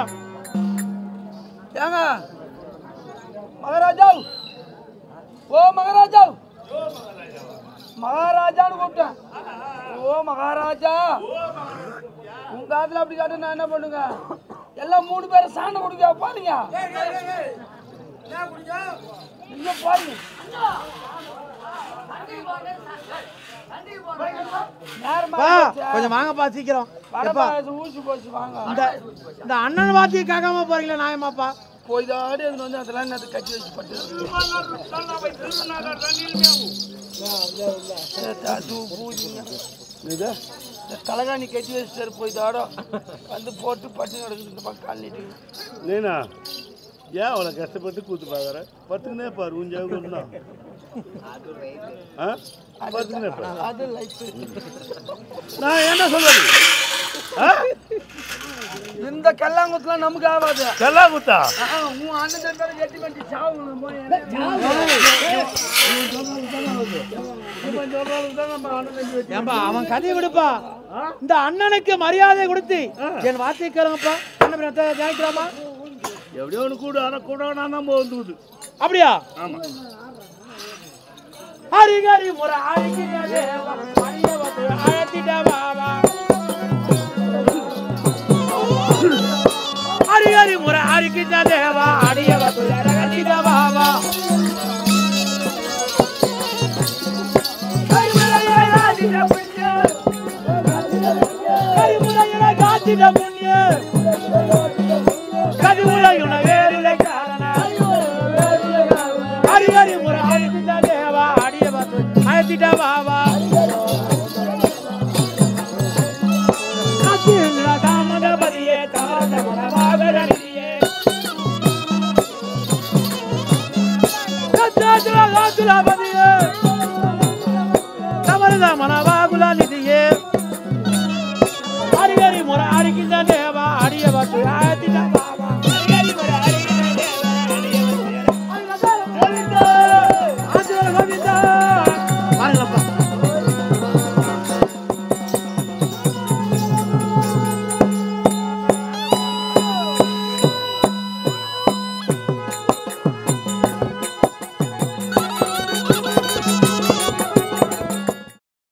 ஏங்க மகாராஜா ஓ மகாராஜா மகாராஜான்னு கூப்பிட்டேன் ஓ மகாராஜா உங்க காதுல அப்படி காட்டு நான் என்ன பண்ணுங்க எல்லாம் மூணு பேரும் சாண்டை குடிக்க பாருங்க இங்க பாருங்க நேரமா பா ஆயிடுச்சே. கொஞ்சம் வாங்கப்பா சீக்கிரம் வடை எப்பா பாயாசம் ஊசி போச்சு வாங்க இந்த இந்த அண்ணன் வாத்தியை கேட்காம போறீங்களா நியாயமாப்பா போய் தாடி அது வந்து அதெல்லாம் நேற்று கட்டி வச்சு பட்டு அது பூஜைங்க இது இந்த தலகாணி கட்டி வச்சுட்டாரு போய் தாடோ வந்து போட்டு பட்டு நடக்குது இந்த பக்கம் கால் நீட்டு நீனா ஏன் அவ்வளோ கஷ்டப்பட்டு கூத்து பார்க்குற பத்துக்குனே பாரு உஞ்சா கொண்டா ஆ பத்துக்குனே பாரு அது லைஃப் நான் என்ன சொல்றது ஆ இந்த கல்லாங்குத்துலாம் நமக்கு ஆகாது செல்லா குத்தா ஆ, உன் அண்ணன் தம்பி கட்டி கட்டி சாவு போய் ஏன்பா அவன் கதையை விடுப்பா இந்த அண்ணனுக்கு மரியாதை கொடுத்து என் வார்த்தையை கேளுங்கப்பா என்ன ஜாயிக்கலாமா எப்படியோ ஒன்று கூடு ஆனால் கூட நான் தான் வந்துக்குது அப்படியா ஆமாம் ஹரிகரி முறை அழிக்கிற தேவா, அழியவத்து அழைத்திட பாபா. ஹரிகரி முறை அழிக்கிற தேவா அடியவத்து அழைத்திட பாபா கரிமுறையில காத்திட புண்ணிய கதிமுறையுன வேறிலை காரண ஹரிஹரி முறை அழைத்திட்ட தேவா அடிய வந்து அழைத்திட்ட பாபா